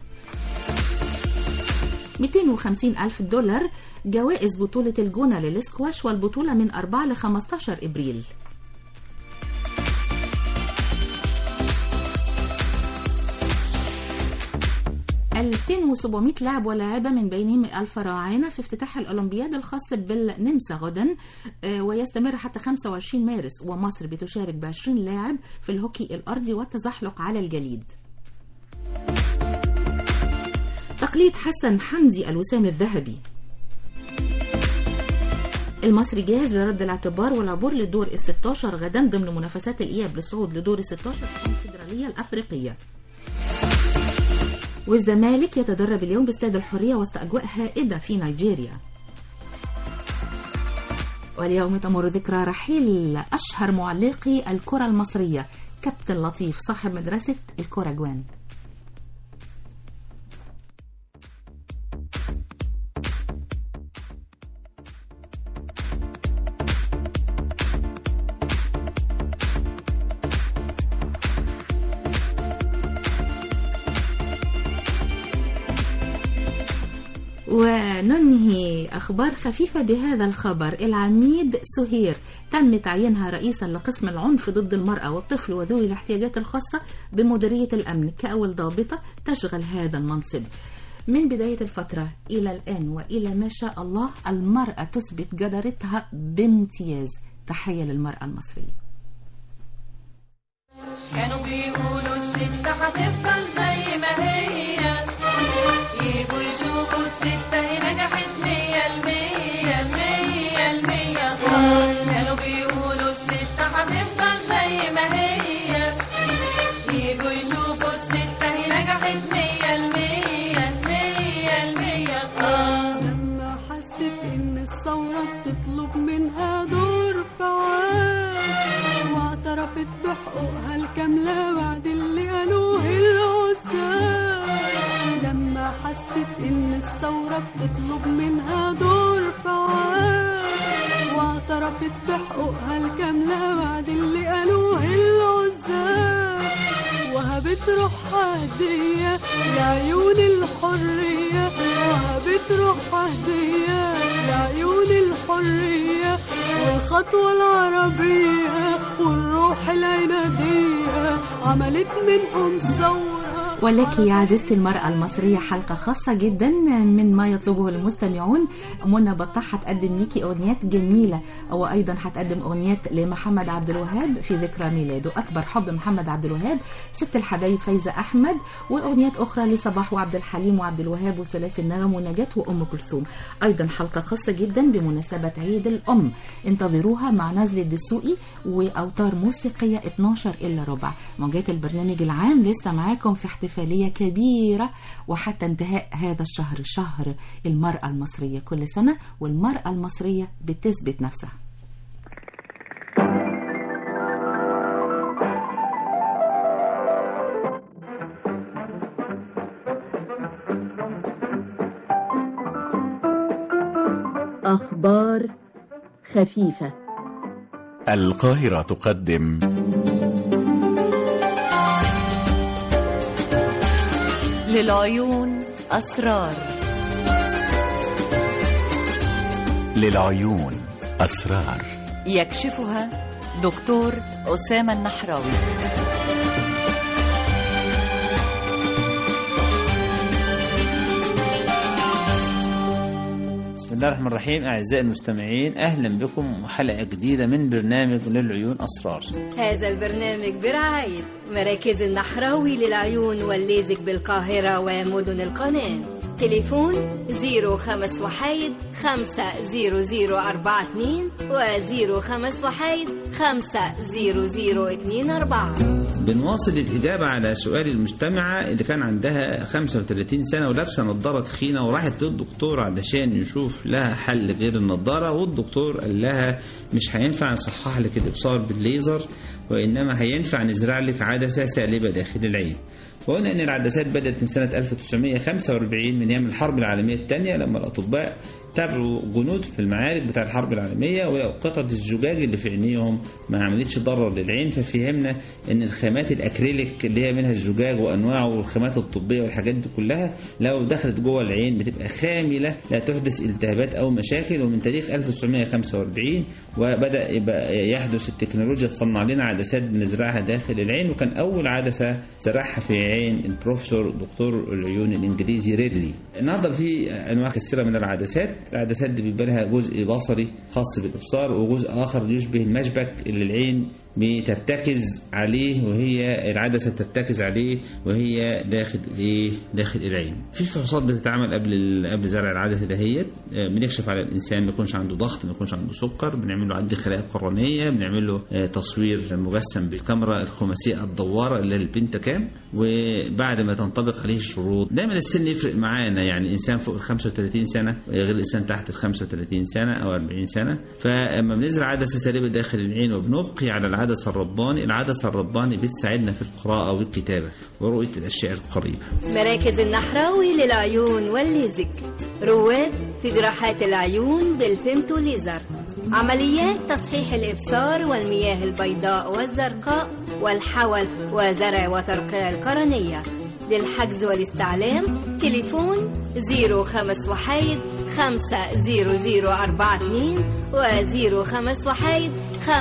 250 ألف دولار جوائز بطولة الجونة للسكواش والبطولة من 4 ل 15 إبريل ألفين وسبعمائة لاعب ولاعبة من بينهم الفراعنة في افتتاح الأولمبياد الخاص بالنمسا غدا آه، ويستمر حتى 25 مارس ومصر بتشارك ب 20 لاعب في الهوكي الأرضي والتزحلق على الجليد تقليد حسن حمدي الوسام الذهبي المصري جاهز لرد الاعتبار والعبور للدور ال 16 غدا ضمن منافسات الإياب للصعود لدور ال 16 في الكونفدرالية الأفريقية والزمالك يتدرب اليوم باستاد الحرية وسط أجواء هائدة في نيجيريا واليوم تمر ذكرى رحيل أشهر معلقي الكرة المصرية كابتن لطيف صاحب مدرسة الكرة جوان وننهي أخبار خفيفة بهذا الخبر العميد سهير تم تعيينها رئيسا لقسم العنف ضد المرأة والطفل وذوي الاحتياجات الخاصة بمديرية الأمن كأول ضابطة تشغل هذا المنصب من بداية الفترة إلى الآن وإلى ما شاء الله المرأة تثبت جدارتها بامتياز تحية للمرأة المصرية كانوا بيقولوا الست هتفضل زي ما هي يجوا يشوفوا الست هي نجحت مية المية مية المية كانوا بيقولوا الست هتفضل زي ما هي يجوا يشوفوا الست هي نجحت مية المية مية المية لما حست ان الثورة بتطلب منها دور فعال واعترفت بحقوقها الكاملة بعد اللي قالوه العزال لما حست ان الثورة بتطلب منها دور فعال واعترفت بحقوقها الكاملة بعد اللي قالوه العزال وهبت روحها هدية لعيون الحرية وهبت روحها هدية لعيون الحرية والخطوة العربية والروح العنادية عملت منهم ثورة ولك يا عزيزتي المرأة المصرية حلقة خاصة جدا من ما يطلبه المستمعون منى بطاح هتقدم ليكي أغنيات جميلة وأيضا هتقدم أغنيات لمحمد عبد الوهاب في ذكرى ميلاده أكبر حب محمد عبد الوهاب ست الحبايب فايزة أحمد وأغنيات أخرى لصباح وعبد الحليم وعبد الوهاب وثلاثي النغم ونجاة وأم كلثوم أيضا حلقة خاصة جدا بمناسبة عيد الأم انتظروها مع نزل الدسوقي وأوتار موسيقية 12 إلا ربع موجات البرنامج العام لسه معاكم في احتفالية كبيرة وحتى انتهاء هذا الشهر شهر المرأة المصرية كل سنة والمرأة المصرية بتثبت نفسها أخبار خفيفة القاهرة تقدم للعيون أسرار للعيون أسرار يكشفها دكتور أسامة النحراوي بسم الله الرحمن الرحيم أعزائي المستمعين أهلا بكم وحلقة جديدة من برنامج للعيون أسرار هذا البرنامج برعاية مراكز النحراوي للعيون والليزك بالقاهرة ومدن القناة تليفون 05 وحيد 50042 و 05 وحيد 50024 بنواصل الإجابة على سؤال المستمعة اللي كان عندها 35 سنة ولابسة نظارة تخينة وراحت للدكتور علشان يشوف لها حل غير النظارة والدكتور قال لها مش هينفع نصحح لك الإبصار بالليزر وإنما هينفع نزرع لك عدسة سالبة داخل العين وقلنا ان العدسات بدات من سنه 1945 من ايام الحرب العالميه الثانيه لما الاطباء تابعوا جنود في المعارك بتاع الحرب العالميه ولقوا قطعه الزجاج اللي في عينيهم ما عملتش ضرر للعين ففهمنا ان الخامات الاكريليك اللي هي منها الزجاج وانواعه والخامات الطبيه والحاجات دي كلها لو دخلت جوه العين بتبقى خامله لا تحدث التهابات او مشاكل ومن تاريخ 1945 وبدا يبقى يحدث التكنولوجيا تصنع لنا عدسات بنزرعها داخل العين وكان اول عدسه زرعها في عين البروفيسور دكتور العيون الانجليزي ريدلي النهارده في انواع كثيره من العدسات العدسات دي بيبقى لها جزء بصري خاص بالابصار وجزء اخر يشبه المشبك اللي العين بترتكز عليه وهي العدسه بترتكز عليه وهي داخل ايه داخل العين في فحوصات بتتعمل قبل قبل زرع العدسه دهيت بنكشف على الانسان ما يكونش عنده ضغط ما يكونش عنده سكر بنعمل له عد خلايا قرنيه بنعمل له تصوير مجسم بالكاميرا الخماسيه الدواره اللي هي البنتا كام وبعد ما تنطبق عليه الشروط دايما السن يفرق معانا يعني انسان فوق ال 35 سنه غير الانسان تحت ال 35 سنه او 40 سنه فاما بنزرع عدسه سالبه داخل العين وبنبقي على العدسه الرباني العدسه الرباني بتساعدنا في القراءه والكتابه ورؤيه الاشياء القريبه مراكز النحراوي للعيون والليزك رواد في جراحات العيون بالفيمتو ليزر عمليات تصحيح الإبصار والمياه البيضاء والزرقاء والحول وزرع وترقيع القرنية للحجز والاستعلام تليفون 05 وحيد 50042 و 05 وحيد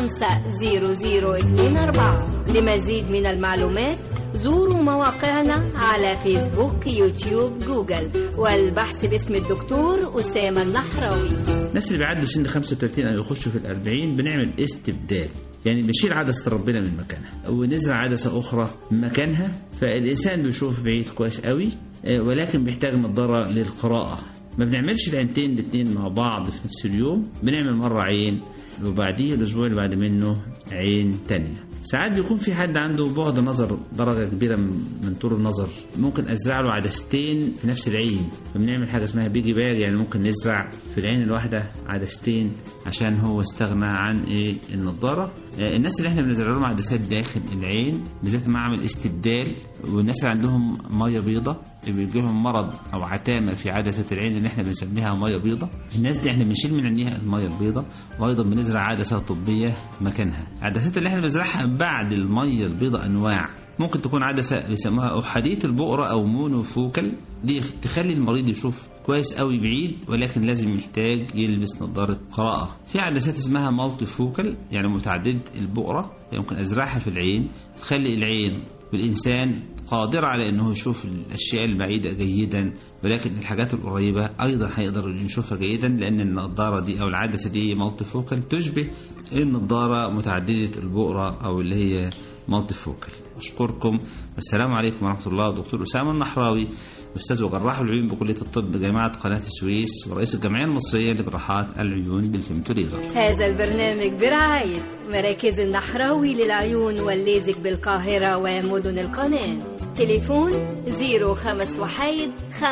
50024 لمزيد من المعلومات زوروا مواقعنا على فيسبوك يوتيوب جوجل والبحث باسم الدكتور أسامة النحراوي الناس اللي بيعدوا سن 35 او يخشوا في ال 40 بنعمل استبدال يعني بنشيل عدسة ربنا من مكانها ونزرع عدسة أخرى مكانها فالإنسان بيشوف بعيد كويس قوي آه، ولكن بيحتاج نظارة للقراءة ما بنعملش العينتين الاتنين مع بعض في نفس اليوم بنعمل مرة عين وبعديه الأسبوع اللي بعد منه عين تانية ساعات بيكون في حد عنده بعد نظر درجة كبيرة من من طول النظر ممكن أزرع له عدستين في نفس العين فبنعمل حاجة اسمها بيجي باج يعني ممكن نزرع في العين الواحدة عدستين عشان هو استغنى عن ايه النضارة آه، الناس اللي احنا بنزرع لهم عدسات داخل العين بالذات معمل استبدال والناس اللي عندهم مية بيضة بيجي لهم مرض او عتامه في عدسه العين اللي احنا بنسميها ميه بيضة الناس دي احنا بنشيل من عينيها الميه البيضة وايضا بنزرع عدسه طبيه مكانها العدسات اللي احنا بنزرعها بعد الميه البيضة انواع ممكن تكون عدسه بيسموها احاديه البقره او مونوفوكال دي تخلي المريض يشوف كويس قوي بعيد ولكن لازم يحتاج يلبس نظاره قراءه في عدسات اسمها مالتي فوكال يعني متعدده البقره يمكن ازرعها في العين تخلي العين والإنسان قادر على أنه يشوف الأشياء البعيدة جيدا ولكن الحاجات القريبة أيضا هيقدر يشوفها جيدا لأن النظارة دي أو العدسة دي مالتي فوكال تشبه النظارة متعددة البؤرة أو اللي هي مالتي فوكال أشكركم والسلام عليكم ورحمة الله دكتور أسامة النحراوي أستاذ وجراح العيون بكلية الطب جامعة قناة السويس ورئيس الجمعية المصرية لجراحات العيون بالفيمتو ليزر هذا البرنامج برعاية مراكز النحراوي للعيون والليزك بالقاهرة ومدن القناة تليفون 05 وحيد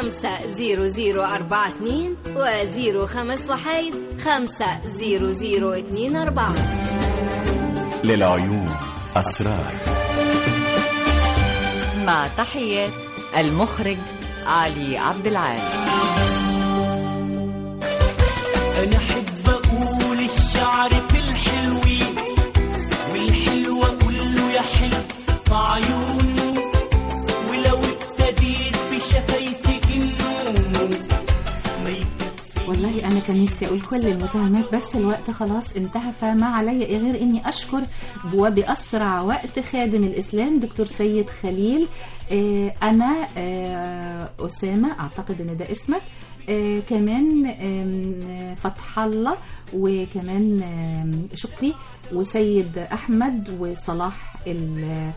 50042 و 05 وحيد 50024 للعيون أسرار مع تحيات المخرج علي عبد العال انا احب اقول الشعر في الحلوين والحلو اقول له يا حلو في عيونه ولو ابتديت بشفايفك النوم ما يكفي والله انا كان نفسي اقول كل المساهمات بس الوقت خلاص انتهى فما علي غير اني اشكر وباسرع وقت خادم الاسلام دكتور سيد خليل آه، انا آه، اسامه اعتقد ان ده اسمك آه، كمان آم، فتح الله وكمان آم، شكري وسيد احمد وصلاح ال-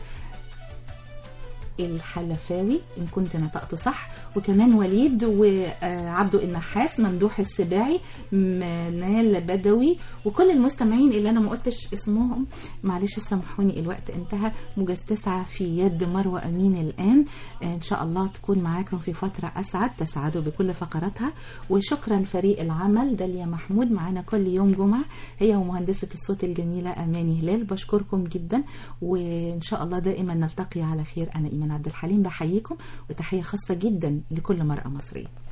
الحلفاوي إن كنت نطقته صح وكمان وليد وعبده النحاس ممدوح السباعي منال بدوي وكل المستمعين اللي أنا ما قلتش اسمهم معلش سامحوني الوقت انتهى مجسسة في يد مروة أمين الآن إن شاء الله تكون معاكم في فترة أسعد تسعدوا بكل فقراتها وشكرا فريق العمل داليا محمود معانا كل يوم جمعة هي ومهندسة الصوت الجميلة أماني هلال بشكركم جدا وإن شاء الله دائما نلتقي على خير أنا إيمان عبد الحليم بحييكم وتحية خاصة جدا لكل مرأة مصرية